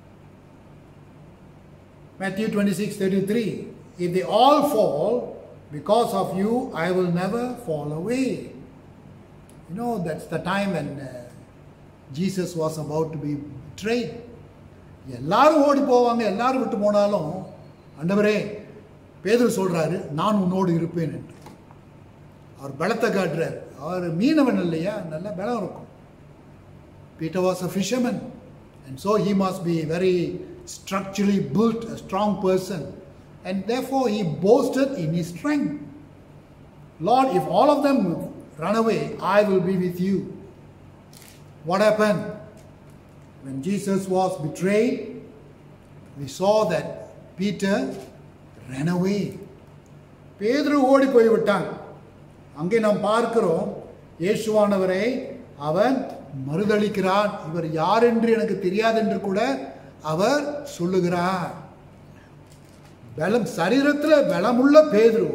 Matthew 26 33 If they all fall because of you, I will never fall away. You know, that's the time when uh, Jesus was about to be betrayed. எல்லாரும் ஓடி போவாங்க எல்லாரும் விட்டு போனாலும் ஆண்டவரே பேதுரு சொல்றாரு நான் உன்னோடு இருப்பேன் என்று அவர் பலத்தை காட்டுறார் அவர் மீனவன் இல்லையா நல்ல பலம் இருக்கும் Peter was a fisherman, and so he must be very structurally built, a strong person, and therefore he boasted in his strength. Lord, if all of them run away, I will be with you. What happened? When Jesus was betrayed, we saw that Peter ran away. பேதுரு ஓடி போய்விட்டான் அங்கே நாம் பார்க்கிறோம் இயேசுவானவரை அவன் மறுதளிக்கிறான் இவர் யார் என்று எனக்கு தெரியாது என்று கூட அவர் சொல்லுகிறார் பலம் சரீரத்தில் பலமுள்ள பேதுரு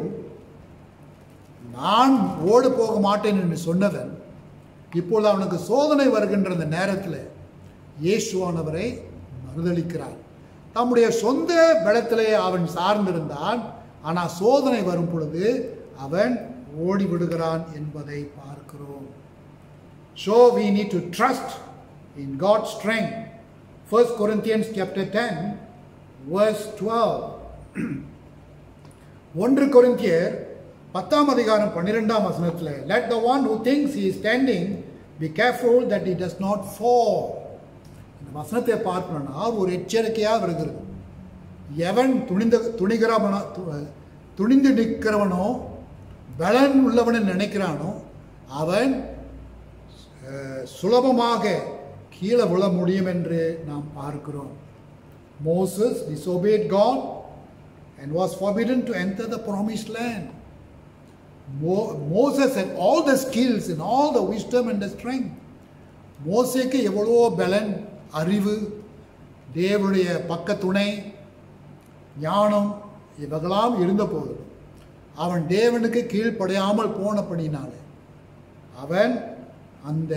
நான் ஓடு போக மாட்டேன் என்று சொன்னவன் இப்பொழுது அவனுக்கு சோதனை வருகின்ற அந்த நேரத்தில் இயேசுவானவரை மறுதளிக்கிறான் தம்முடைய சொந்த பலத்திலே அவன் சார்ந்திருந்தான் ஆனால் சோதனை வரும் பொழுது அவன் ஓடி விடுகிறான் என்பதை பார்க்கிறோம் So we need to trust in God's strength. 1 Corinthians chapter 10 verse 12. ஒன்று கொரிந்தியர் பத்தாம் அதிகாரம் பன்னிரெண்டாம் வசனத்தில் let the one who thinks he is standing be careful that he does not fall இந்த வசனத்தை பார்க்கணும்னா ஒரு எச்சரிக்கையாக வருகிறது எவன் துணிந்த துணிகிறவனோ து- துணிந்து நிற்கிறவனோ பலன் உள்ளவனை நினைக்கிறானோ அவன் அஹ், சுலபமாக கீழே விழ முடியும் என்று நாம் பார்க்கிறோம் Moses disobeyed God and was forbidden to enter the promised land. Mo- Moses had all the skills and all the wisdom and the strength. மோசேக்கு எவ்வளோ பலன் அறிவு தேவனுடைய பக்க துணை ஞானம் இவர்களாம் இருந்த போதிலும் அவன் தேவனுக்கு கீழ்ப்படையாமல் போனபடினாலே அவன் அந்த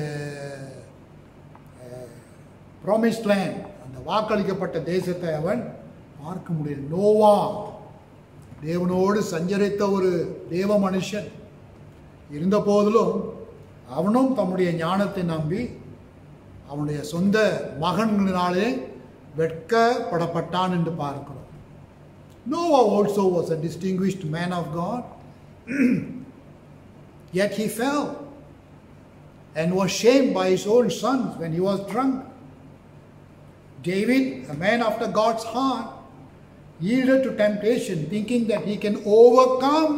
ப்ராமிஸ்ட் லேண்ட் அந்த வாக்களிக்கப்பட்ட தேசத்தை அவன் பார்க்க முடியல நோவா தேவனோடு சஞ்சரித்த ஒரு தேவ மனுஷன் இருந்த போதிலும் அவனும் தம்முடைய ஞானத்தை நம்பி அவனுடைய சொந்த மகன்களினாலே வெட்கப்படப்பட்டான் என்று பார்க்கிறோம் Noah also was a distinguished man of God, yet he fell and was shamed by his own sons when he was drunk. David, a man after God's heart, yielded to temptation, thinking that he can overcome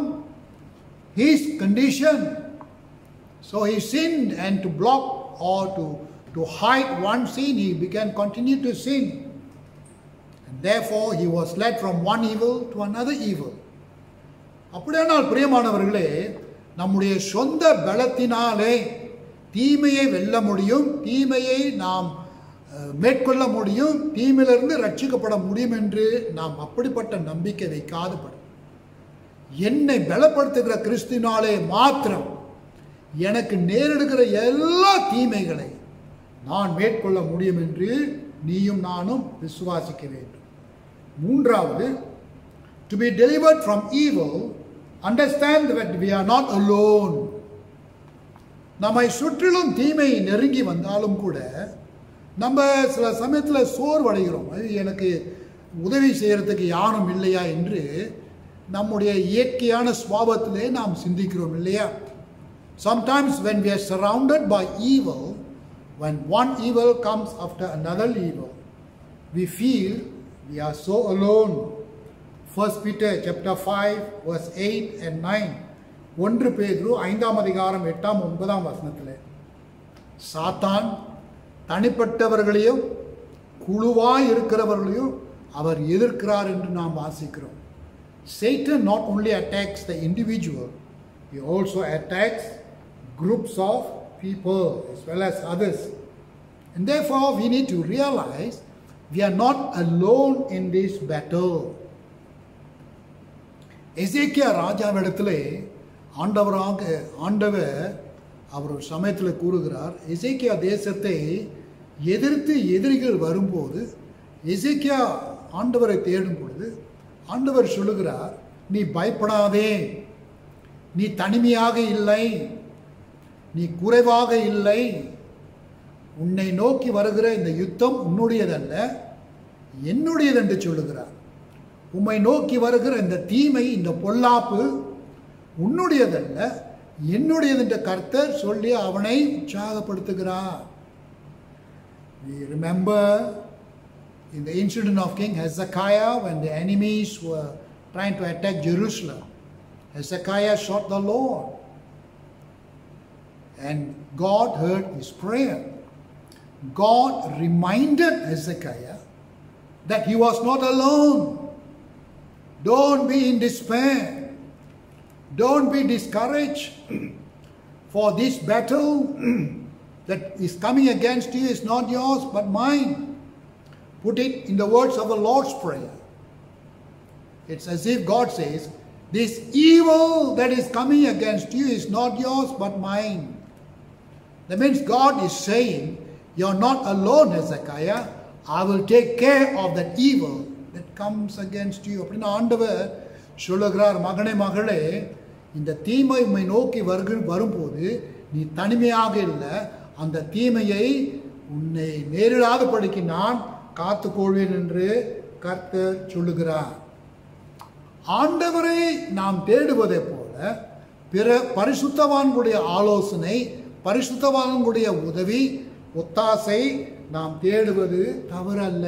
his condition. So he sinned, and to block or to to hide one sin, he began continue to sin. And therefore, he was led from one evil to another evil. அப்படியானால் பிரியமானவர்களே நம்முடைய சொந்த பலத்தினாலே தீமையை வெல்ல முடியும் தீமையை நாம் அஹ், மேற்கொள்ள முடியும் தீமையிலிருந்து ரட்சிக்கப்பட முடியும் என்று நாம் அப்படிப்பட்ட நம்பிக்கை வைக்காதபடி என்னை பலப்படுத்துகிற கிறிஸ்துவினாலே மாத்திரம் எனக்கு நேரிடுகிற எல்லா தீமைகளை நான் மேற்கொள்ள முடியும் என்று நீயும் நானும் விசுவாசிக்க வேண்டும் மூன்றாவது to be delivered from evil understand that we are not alone நம்மை சுற்றிலும் தீமை நெருங்கி வந்தாலும் கூட நம்ம சில சமயத்தில் சோர்வடைகிறோம் அது எனக்கு உதவி செய்யறதுக்கு யாரும் இல்லையா என்று நம்முடைய இயற்கையான சுவாபத்திலே நாம் சிந்திக்கிறோம் இல்லையா Sometimes when we are surrounded by evil, when one evil comes after another evil, we feel we are so alone. 1 Peter chapter 5 verse 8 and 9. ஒன்று பேதுரு ஐந்தாம் அதிகாரம் எட்டாம் ஒன்பதாம் வசனத்தில் சாத்தான் தனிப்பட்டவர்களையும் குழுவாய் இருக்கிறவர்களையும் அவர் எதிர்க்கிறார் என்று நாம் வாசிக்கிறோம் Satan not only attacks the individual, he also attacks groups of people as well as others. And therefore, we need to realize we are not alone in this battle. எசேக்கியா ராஜாவிடத்திலே ஆண்டவராக ஆண்டவர் அவர் ஒரு சமயத்தில் கூறுகிறார் எசேக்கியா தேசத்தை எதிர்த்து எதிரிகள் வரும்போது எசேக்கியா ஆண்டவரை தேடும் பொழுது ஆண்டவர் சொல்லுகிறார் நீ பயப்படாதே நீ தனிமையாக இல்லை நீ குறைவாக இல்லை உன்னை நோக்கி வருகிற இந்த யுத்தம் உன்னுடையதல்ல என்னுடையது என்று சொல்லுகிறார் உம்மை நோக்கி வருகிற இந்த தீமை இந்த பொல்லாப்பு உன்னுடையதல்ல என்னுடையது என்ற கர்த்தர் சொல்லி அவனை உற்சாகப்படுத்துகிறார் We remember in the incident of King Hezekiah when the enemies were trying to attack Jerusalem. Hezekiah sought the Lord and God heard his prayer. God reminded Hezekiah that he was not alone. Don't be in despair. Don't be discouraged. For this battle that is coming against you is not yours but mine. Put it in the words of the Lord's Prayer. It's as if God says, This evil that is coming against you is not yours but mine. That means God is saying, You're not alone, Hezekiah. I will take care of that evil that comes against you. அப்படின்னு ஆண்டவர் சொல்லுகிறார் மகனே மகளே இந்த தீமை உம்மை நோக்கி வருகு வரும்போது நீ தனிமையாக இல்லை அந்த தீமையை உன்னை நேரிடாதபடிக்கு நான் காத்துக்கொள்வேன் என்று கர்த்தர் சொல்லுகிறார் ஆண்டவரை நாம் தேடுவதை போல பிற பரிசுத்தவான்களுடைய ஆலோசனை பரிசுத்தவான்களுடைய உதவி ஒத்தாசை நாம் தேடுவது தவறல்ல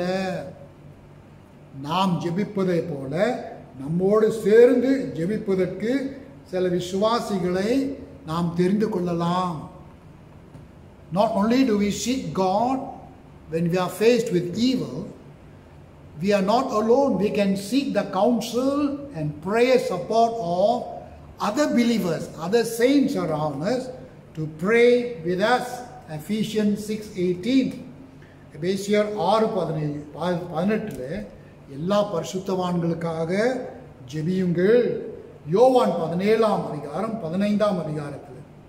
நாம் ஜெபிப்பதை போல நம்மோடு சேர்ந்து ஜெபிப்பதற்கு சில விசுவாசிகளை நாம் தெரிந்து கொள்ளலாம் Not only do we seek God when we are faced with evil, we are not alone. We can seek the counsel and prayer support of other believers, other saints around us to pray with us. Ephesians 6:18. எபேசியர் ஆறு பதினேழு பதினெட்டில் எல்லா பரிசுத்தவான்களுக்காக ஜெபியுங்கள் யோவான் பதினேழாம் அதிகாரம் பதினைந்தாம் அதிகாரத்தில்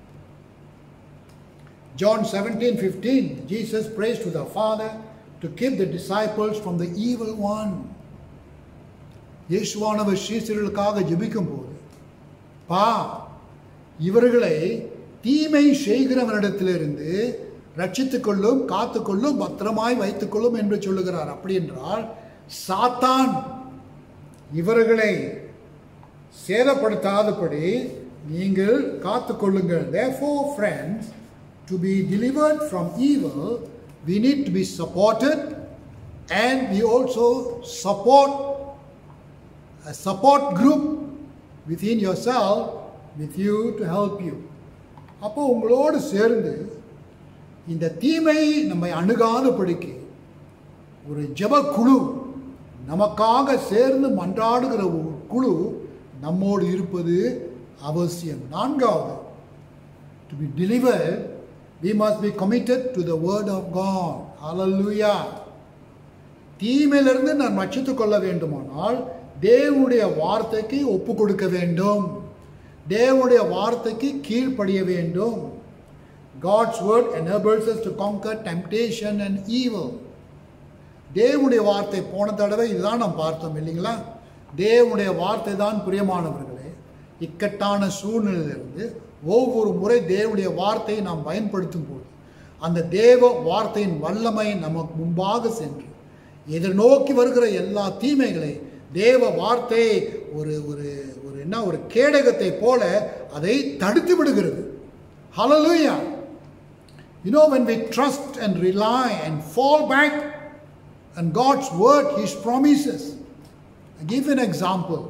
John 17 15, Jesus prays to the Father to keep the disciples from the evil one. இயேசுவானவர் சீசர்களுக்காக ஜெபிக்கும் போது பா இவர்களை தீமை செய்கிறவனிடத்திலிருந்து ரட்சித்துக் கொள்ளும் காத்துக்கொள்ளும் பத்திரமாய் வைத்துக்கொள்ளும் என்று சொல்லுகிறார் அப்படி என்றால் சாத்தான் இவர்களை சேதப்படுத்தாதபடி நீங்கள் காத்துக்கொள்ளுங்கள் therefore friends to be delivered from evil we need to be supported and we also support a support group within yourself with you to help you அப்போ உங்களோடு சேர்ந்து இந்த தீமை நம்மை அணுகாதபடிக்கு ஒரு ஜெப குழு நமக்காக சேர்ந்து மன்றாடுகிற ஒரு குழு நம்மோடு இருப்பது அவசியம் நான்காவது to be delivered we must be committed to the word of god hallelujah தீமையிலிருந்து நான் ரட்சித்துக் கொள்ள வேண்டுமானால் தேவனுடைய வார்த்தைக்கு ஒப்பு கொடுக்க வேண்டும் தேவனுடைய வார்த்தைக்கு கீழ்ப்படிய வேண்டும் God's word enables us to conquer temptation and evil. தேவனுடைய வார்த்தை போன தடவை இதுதான் நாம் பார்த்தோம் இல்லைங்களா தேவனுடைய வார்த்தை தான் பிரியமானவர்களே இக்கட்டான சூழ்நிலையிலிருந்து ஒவ்வொரு முறை தேவனுடைய வார்த்தையை நாம் பயன்படுத்தும் போது அந்த தேவ வார்த்தையின் வல்லமை நமக்கு முன்பாக சென்று எதிர்நோக்கி வருகிற எல்லா தீமைகளை தேவ வார்த்தை ஒரு ஒரு ஒரு என்ன ஒரு கேடகத்தை போல அதை தடுத்து விடுகிறது ஹalleluya you know when we trust and rely and fall back on God's word his promises I give an example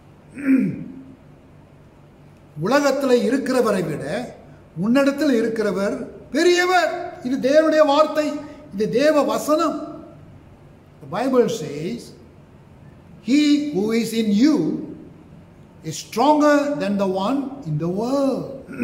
உலகத்தில் இருக்கிறவரை விட உன்னிடத்தில் இருக்கிறவர் பெரியவர் இது தேவனுடைய வார்த்தை இது தேவ வசனம் The Bible says he who is in you is stronger than the one in the world.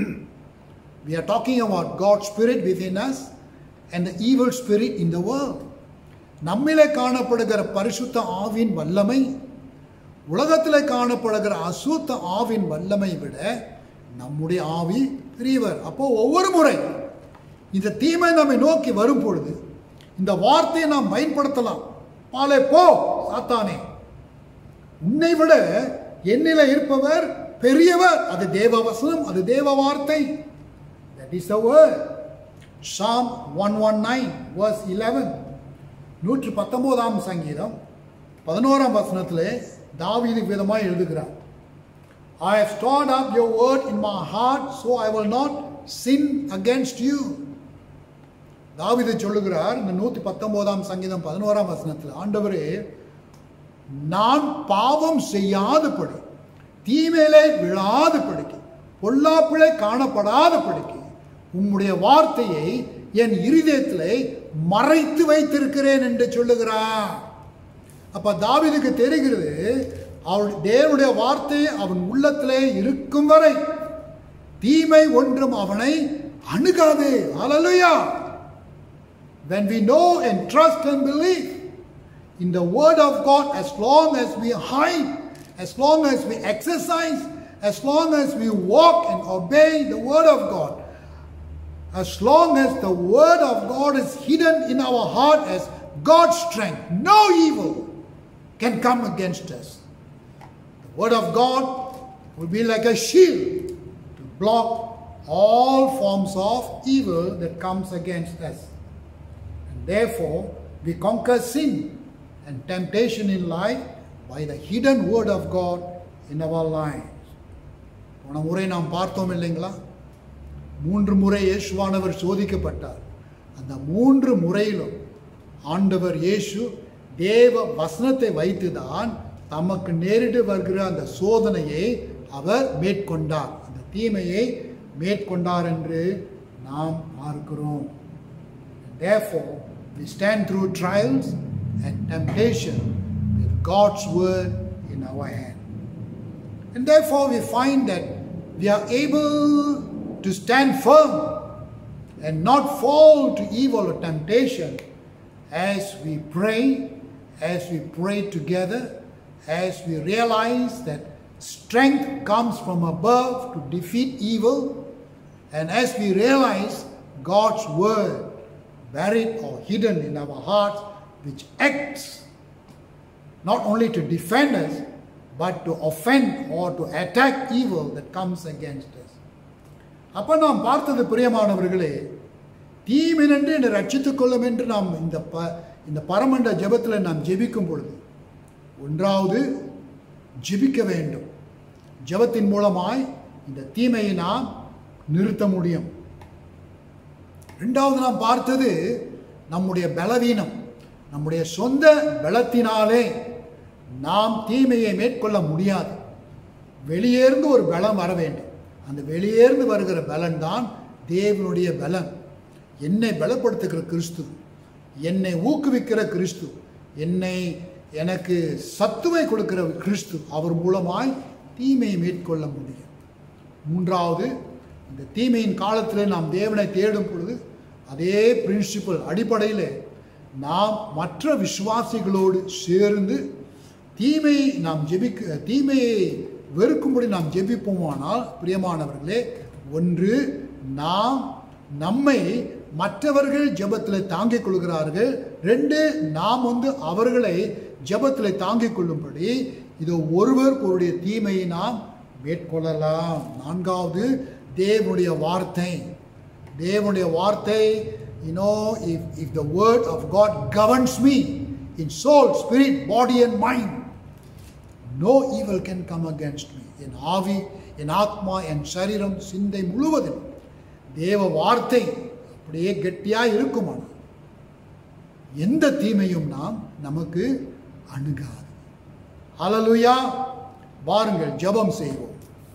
we are talking about God's spirit within us and the evil spirit in the world. நம்மிலே காணப்படுகிற பரிசுத்த ஆவின் வல்லமை உலகத்திலே காணப்படுகிற அசுத்த ஆவின் வல்லமை விட நம்முடைய ஆவி பெரியவர் அப்போ ஒவ்வொரு முறை இந்த தீமை நம்மை நோக்கி வரும் பொழுது இந்த வார்த்தையை நாம் பயன்படுத்தலாம் பாலே போ சாத்தானே உன்னை விட என்னில இருப்பவர் பெரியவர் அது தேவ வசனம் அது தேவ வார்த்தை that is the word psalm 119 verse 11 நூற்று பத்தொன்பதாம் சங்கீதம் பதினோராம் வசனத்திலே தாவீது விதமாய் எழுதுகிறார் I have stored up your word in my heart so I will not sin against you தாவீது சொல்லுகிறார் இந்த நூற்றி பத்தொன்பதாம் சங்கீதம் பதினோராம் வசனத்தில் ஆண்டவரே நான் பாவம் செய்யாதபடி தீமையிலே விழாதபடிக்கு பொல்லாப்பிலே காணப்படாதபடிக்கு உம்முடைய வார்த்தையை என் இருதயத்திலே மறைத்து வைத்திருக்கிறேன் என்று சொல்லுகிறார் அப்ப தாவீதுக்கு தெரிகிறது அவருடைய தேவனுடைய வார்த்தை அவன் உள்ளத்திலே இருக்கும் வரை தீமை ஒன்றும் அவனை அணுகாது ஹalleluya when we know and trust and believe in the word of God as long as we hide as long as we exercise as long as we walk and obey the word of God as long as the word of God is hidden in our heart as God's strength no evil can come against us the word of God will be like a shield to block all forms of evil that comes against us and therefore we conquer sin and temptation in life by the hidden word of God in our lives போன முறை நாம் பார்த்தோம் இல்லைங்களா மூன்று முறை இயேசுவானவர் சோதிக்கப்பட்டார் அந்த மூன்று முறையிலும் ஆண்டவர் இயேசு தேவ வசனத்தை வைத்துதான் தமக்கு நேரிட்டு வருகிற அந்த சோதனையை அவர் மேற்கொண்டார் அந்த தீமையை மேற்கொண்டார் என்று நாம் பார்க்கிறோம் Therefore, we stand through trials and temptation with God's word in our hand. And therefore, we find that we are able to stand firm and not fall to evil or temptation as we pray, as we pray together, as we realize that strength comes from above to defeat evil, and as we realize God's word buried or hidden in our hearts, which acts not only to defend us, but to offend or to attack evil that comes against us. அப்போ நாம் பார்த்தது பிரியமானவர்களே தீமினன்று என்னை ரட்சித்துக் கொள்ளும் என்று நாம் இந்த ப இந்த பரமண்ட ஜெபத்தில் நாம் ஜெபிக்கும் பொழுது ஒன்றாவது ஜெபிக்க வேண்டும் ஜெபத்தின் மூலமாய் இந்த தீமையை நாம் நிறுத்த முடியும் ரெண்டாவது நாம் பார்த்தது நம்முடைய பலவீனம் நம்முடைய சொந்த பலத்தினாலே நாம் தீமையை மேற்கொள்ள முடியாது வெளியேர்ந்து ஒரு பலம் வர வேண்டும் அந்த வெளியேர்ந்து வருகிற பலன் தான் தேவனுடைய பலன் என்னை பலப்படுத்துகிற கிறிஸ்து என்னை ஊக்குவிக்கிற கிறிஸ்து என்னை எனக்கு சத்துவை கொடுக்கிற கிறிஸ்து அவர் மூலமாய் தீமையை மேற்கொள்ள முடியும் மூன்றாவது இந்த தீமையின் காலத்தில் நாம் தேவனை தேடும் பொழுது அதே பிரின்சிபல் அடிப்படையில் நாம் மற்ற விசுவாசிகளோடு சேர்ந்து தீமையை நாம் ஜெபிக்க தீமையை வெறுக்கும்படி நாம் ஜெபிப்போமானால் பிரியமானவர்களே ஒன்று நாம் நம்மை மற்றவர்கள் ஜெபத்தில் தாங்கிக் கொள்கிறார்கள் ரெண்டு நாம் வந்து அவர்களை ஜெபத்தில் தாங்கிக் கொள்ளும்படி இது ஒருவருடைய தீமையை நாம் மேற்கொள்ளலாம் நான்காவது தேவனுடைய வார்த்தை தேவனுடைய வார்த்தை you know if if the word of god governs me in soul spirit body and mind no evil can come against me என் ஆவி என் ஆத்மா என் சரீரம் சிந்தை முழுவதும் தேவ வார்த்தை அப்படியே கெட்டியாக இருக்குமானால் எந்த தீமையும் நாம் நமக்கு அணுகாது ஹalleluya வாருங்கள் ஜெபம் செய்வோம்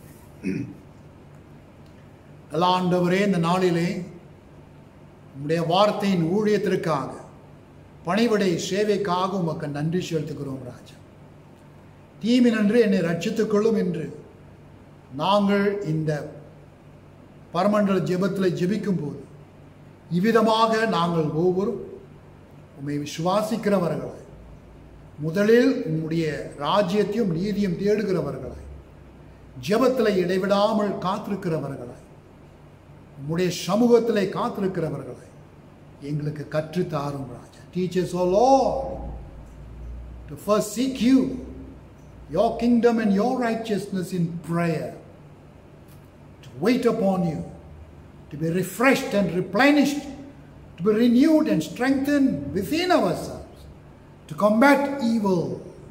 நல்ல ஆண்டவரே இந்த நாளிலே உம்முடைய வார்த்தையின் ஊழியத்திற்காக பணிவிடை சேவைக்காக உமக்கு நன்றி செலுத்துகிறோம் ராஜா தீமை நன்று என்னை ரட்சித்துக் கொள்ளும் என்று நாங்கள் இந்த பரமண்டல ஜெபத்தில் ஜெபிக்கும் போது இவ்விதமாக நாங்கள் ஒவ்வொரும் உம்மை விசுவாசிக்கிறவர்களாய் முதலில் உம்முடைய ராஜ்யத்தையும் நீதியும் தேடுகிறவர்களாய் ஜெபத்தில் இடைவிடாமல் காத்திருக்கிறவர்களாய் உம்முடைய சமூகத்திலே காத்திருக்கிறவர்களாய் எங்களுக்கு கற்று தாரும் ராஜா teach us O Lord to first seek you your kingdom and your righteousness in prayer, to wait upon you, to be refreshed and replenished, to be renewed and strengthened within ourselves, to combat evil.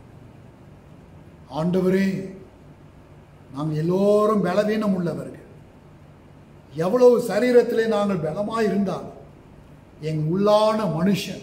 ஆண்டவரே நாங்கள் எல்லோரும் பலவீனம் உள்ளவர்கள் எவ்வளவு சரீரத்திலே நாங்கள் பலமாய் இருந்தாலும் எங்கள் உள்ளான மனுஷன்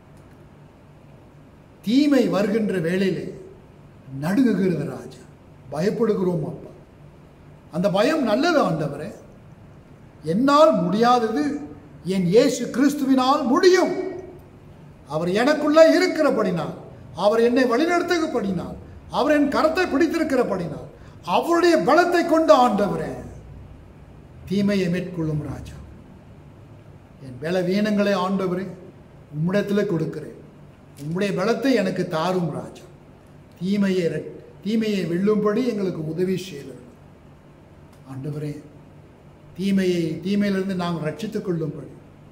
தீமை வருகின்ற வேளையிலே நடுங்குகிறது ராஜா பயப்படுகிறோம் அப்பா அந்த பயம் நல்லது ஆண்டவரே என்னால் முடியாதது என் இயேசு கிறிஸ்துவினால் முடியும் அவர் எனக்குள்ளே இருக்கிறபடினால் அவர் என்னை வழிநடத்துகிறபடினால் அவர் என் கரத்தை பிடித்திருக்கிறபடினால் அவருடைய பலத்தை கொண்டு ஆண்டவரே தீமையை மேற்கொள்ளும் ராஜா என் பலவீனங்களை ஆண்டவரே உம்மிடத்தில் கொடுக்கிறேன் உம்முடைய பலத்தை எனக்கு தாரும் ராஜா தீமையை ரெட்- தீமையை வெல்லும்படி எங்களுக்கு உதவி செய்தது ஆண்டவரே தீமையை தீமையிலிருந்து நாங்கள் ரட்சித்துக் கொள்ளும்படி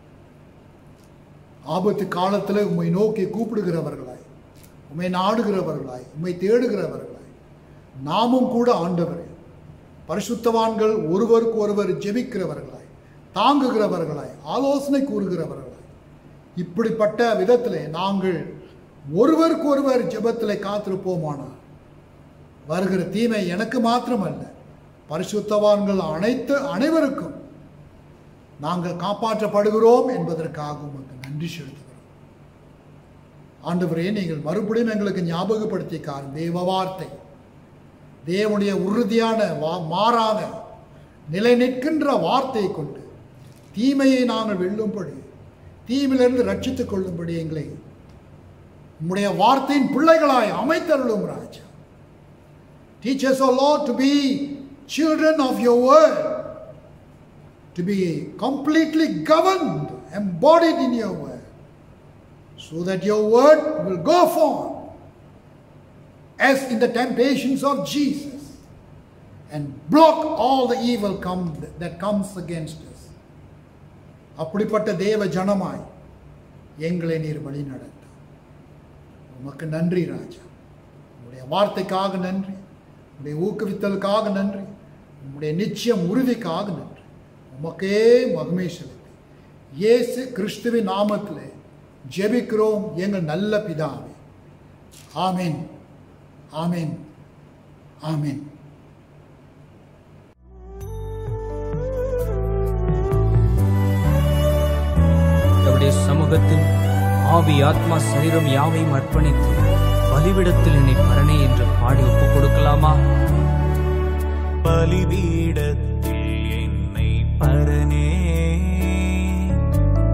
ஆபத்து காலத்தில் உம்மை நோக்கி கூப்பிடுகிறவர்களாய் உம்மை நாடுகிறவர்களாய் உம்மை தேடுகிறவர்களாய் நாமும் கூட ஆண்டவரே பரிசுத்தவான்கள் ஒருவருக்கு ஒருவர் ஜெபிக்கிறவர்களாய் தாங்குகிறவர்களாய் ஆலோசனை கூறுகிறவர்களாய் இப்படிப்பட்ட விதத்திலே நாங்கள் ஒருவருக்கு ஒருவர் ஜெபத்திலே காத்திருப்போமானால் வருகிற தீமை எனக்கு மாத்திரமல்ல பரிசுத்தவான்கள் அனைத்து அனைவருக்கும் நாங்கள் காப்பாற்றப்படுகிறோம் என்பதற்காக உமக்கு நன்றி செலுத்துகிறோம் ஆண்டவரே நீங்கள் மறுபடியும் எங்களுக்கு ஞாபகப்படுத்திக்கார் தேவ வார்த்தை தேவனுடைய உறுதியான வா மாறாத நிலை நிற்கின்ற வார்த்தையை கொண்டு தீமையை நாங்கள் வெல்லும்படி தீமையிலிருந்து ரட்சித்துக் கொள்ளும்படி எங்களை உம்முடைய வார்த்தையின் பிள்ளைகளாய் அமைத்தருளும் ராஜா Teach us, O Lord, to be children of your word, to be completely governed, embodied in your word, so that your word will go forth as in the temptations of Jesus and block all the evil come, that comes against us. அப்படிப்பட்ட தேவ ஜனமாய் எங்களை நீர் வழி நடத்த உமக்கு நன்றி ராஜா உங்களுடைய வார்த்தைக்காக நன்றி உங்களுடைய ஊக்குவித்தலுக்காக நன்றி உங்களுடைய நிச்சயம் உறுதிக்காக நன்றி உமக்கே மகிமை செலுத்தி இயேசு கிறிஸ்துவின் நாமத்திலே ஜெபிக்கிறோம் எங்கள் நல்ல பிதாவே ஆமென் ஆமென் ஆமென் அவருடைய சமூகத்தில் ஆவி ஆத்மா சரீரம் யாவையும் அர்ப்பணித்து பலிவிடத்தில் என்னை பரணே என்று பாடி ஒப்புக் கொடுக்கலாமா பலிபீடத்தில் என்னை பரனே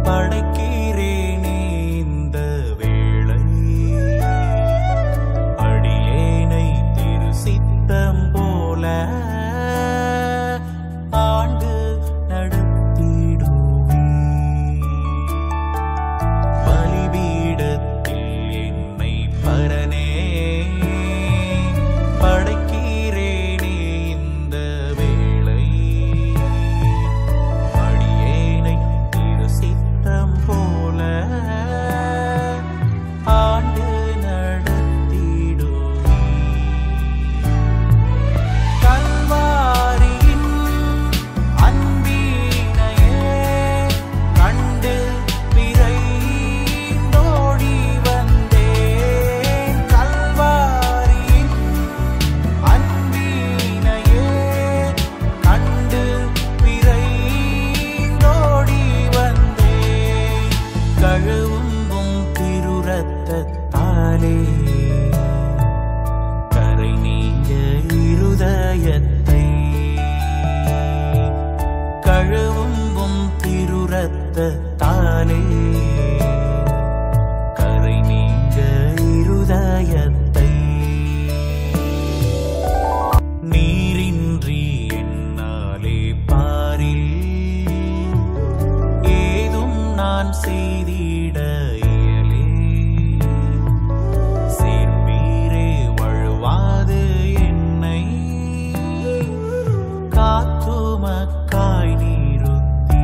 இருதயத்தாலே கரை நீங்க இருதயத்தை நீரின்றி என்னாலே பாரில் ஏதும் நான் செய்திட இயலே சேர்ப்பீரே வழுவாது என்னை காத்துமக்காய் நீருத்தி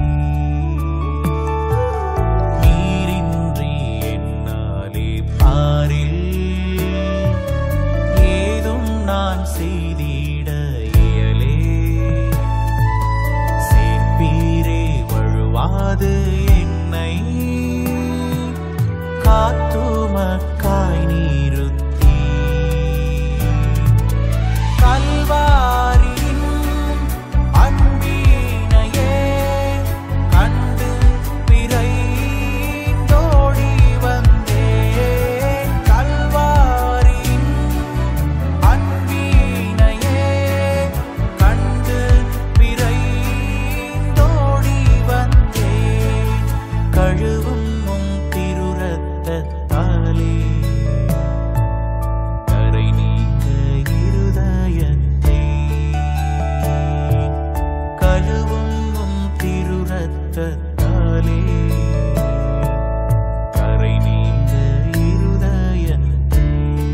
நீரின்றி என்னாலே பாரில் ஏதும் நான் செய்திட இயலே சேர்ப்பீரே வழுவாது என்னை காத்துமக்காய் நீருத்தி கல்வாரியின் அன்பினையே கண்டு பிறைந்தோடி வந்தேன் கல்வாரியின் அன்பினையே கண்டு பிறைந்தோடி வந்தேன் கழுவும் உம் திருரத்தத்தாலே கரை நீங்க இருதயத்தை கழுவும் உம் திருரத்தத்தாலே கரை நீங்க இருதயத்தை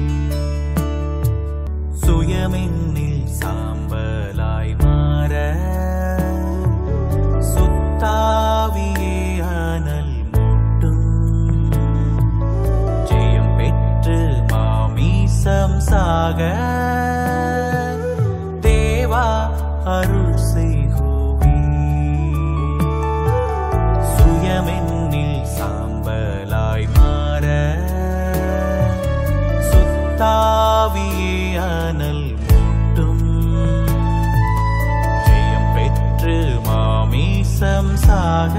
சுயமென்னில் சாம்பலாய் மாற சுத்தாவியே அனல் மூட்டும் ஜெயம் பெற்று மாமீசம் சாக தேவா அருள் செய்குவி சுயமென்னில் சாம்பலாய் மாற சுத்தாவியே அனல் மூட்டும் ஜெயம் பெற்று மாமீசம் சாக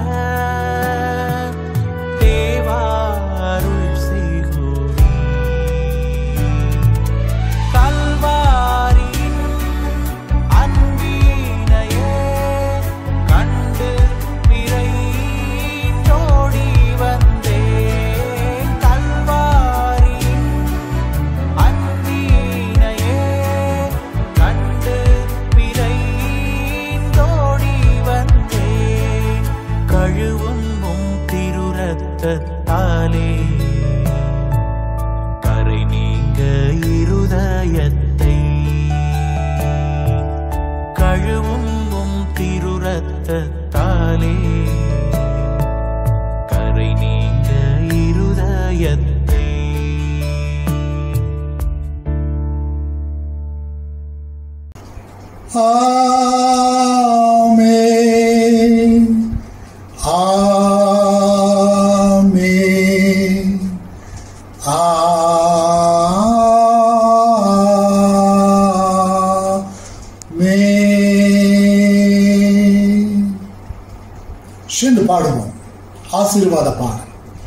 தேவா அருள் செய்குவி கல்வாரியின் அன்பினையே கண்டு விரைந்தோடி வந்தேன் கல்வாரியின் அன்பினையே கண்டு விரைந்தோடி வந்தேன் கழுவும் உம் திருரத்தத்தாலே கரை நீங்க இருதயத்தை கழுவும் உம் திருரத்தத்தாலே கரை நீங்க இருதயத்தை Amen. Amen. Amen. சேர்ந்து பாடுவோம் ஆசீர்வாத பாடல்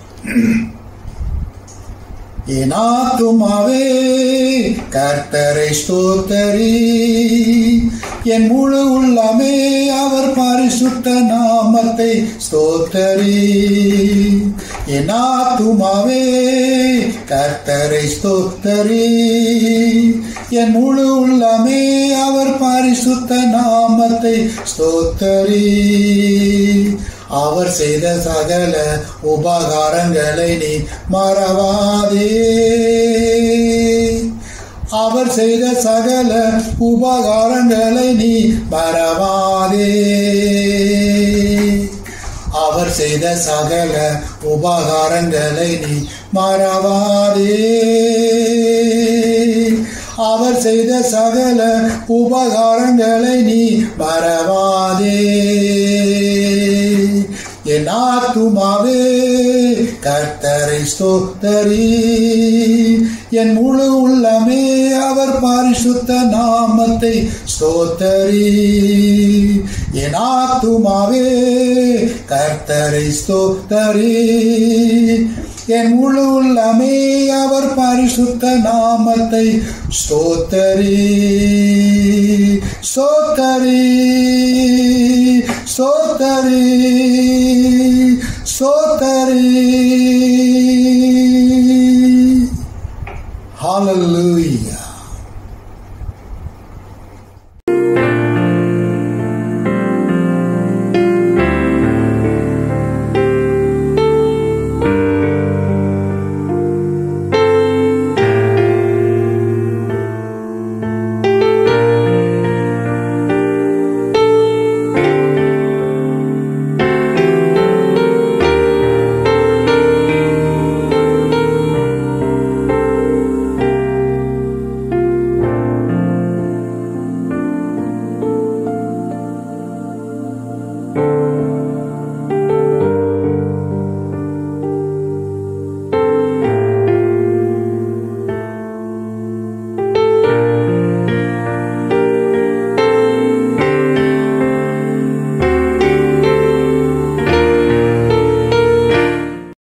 என் ஆத்துமாவே கர்த்தரை ஸ்தோத்தரி என் முழு உள்ளமே அவர் பரிசுத்த நாமத்தை ஸ்தோத்தரி என் ஆத்துமாவே கர்த்தரை ஸ்தோத்தரி என் முழு உள்ளமே அவர் பரிசுத்த நாமத்தை ஸ்தோத்தரி அவர் செய்த சகல உபகாரங்களை நீ மறவாதே அவர் செய்த சகல உபகாரங்களை நீ மறவாதே அவர் செய்த சகல உபகாரங்களை நீ மறவாதே அவர் செய்த சகல உபகாரங்களை நீ மறவாதே என் ஆத்துமாவே கர்த்தரை ஸ்தோத்தரி என் முழு உள்ளமே அவர் பரிசுத்த நாமத்தை ஸ்தோத்தரி என் ஆத்துமாவே கர்த்தரை ஸ்தோத்தரி என் முழு உள்ளமே அவர் பரிசுத்த நாமத்தை ஸ்தோத்தரி ஸ்தோத்தரி ஸ்தோத்தரி சோதரி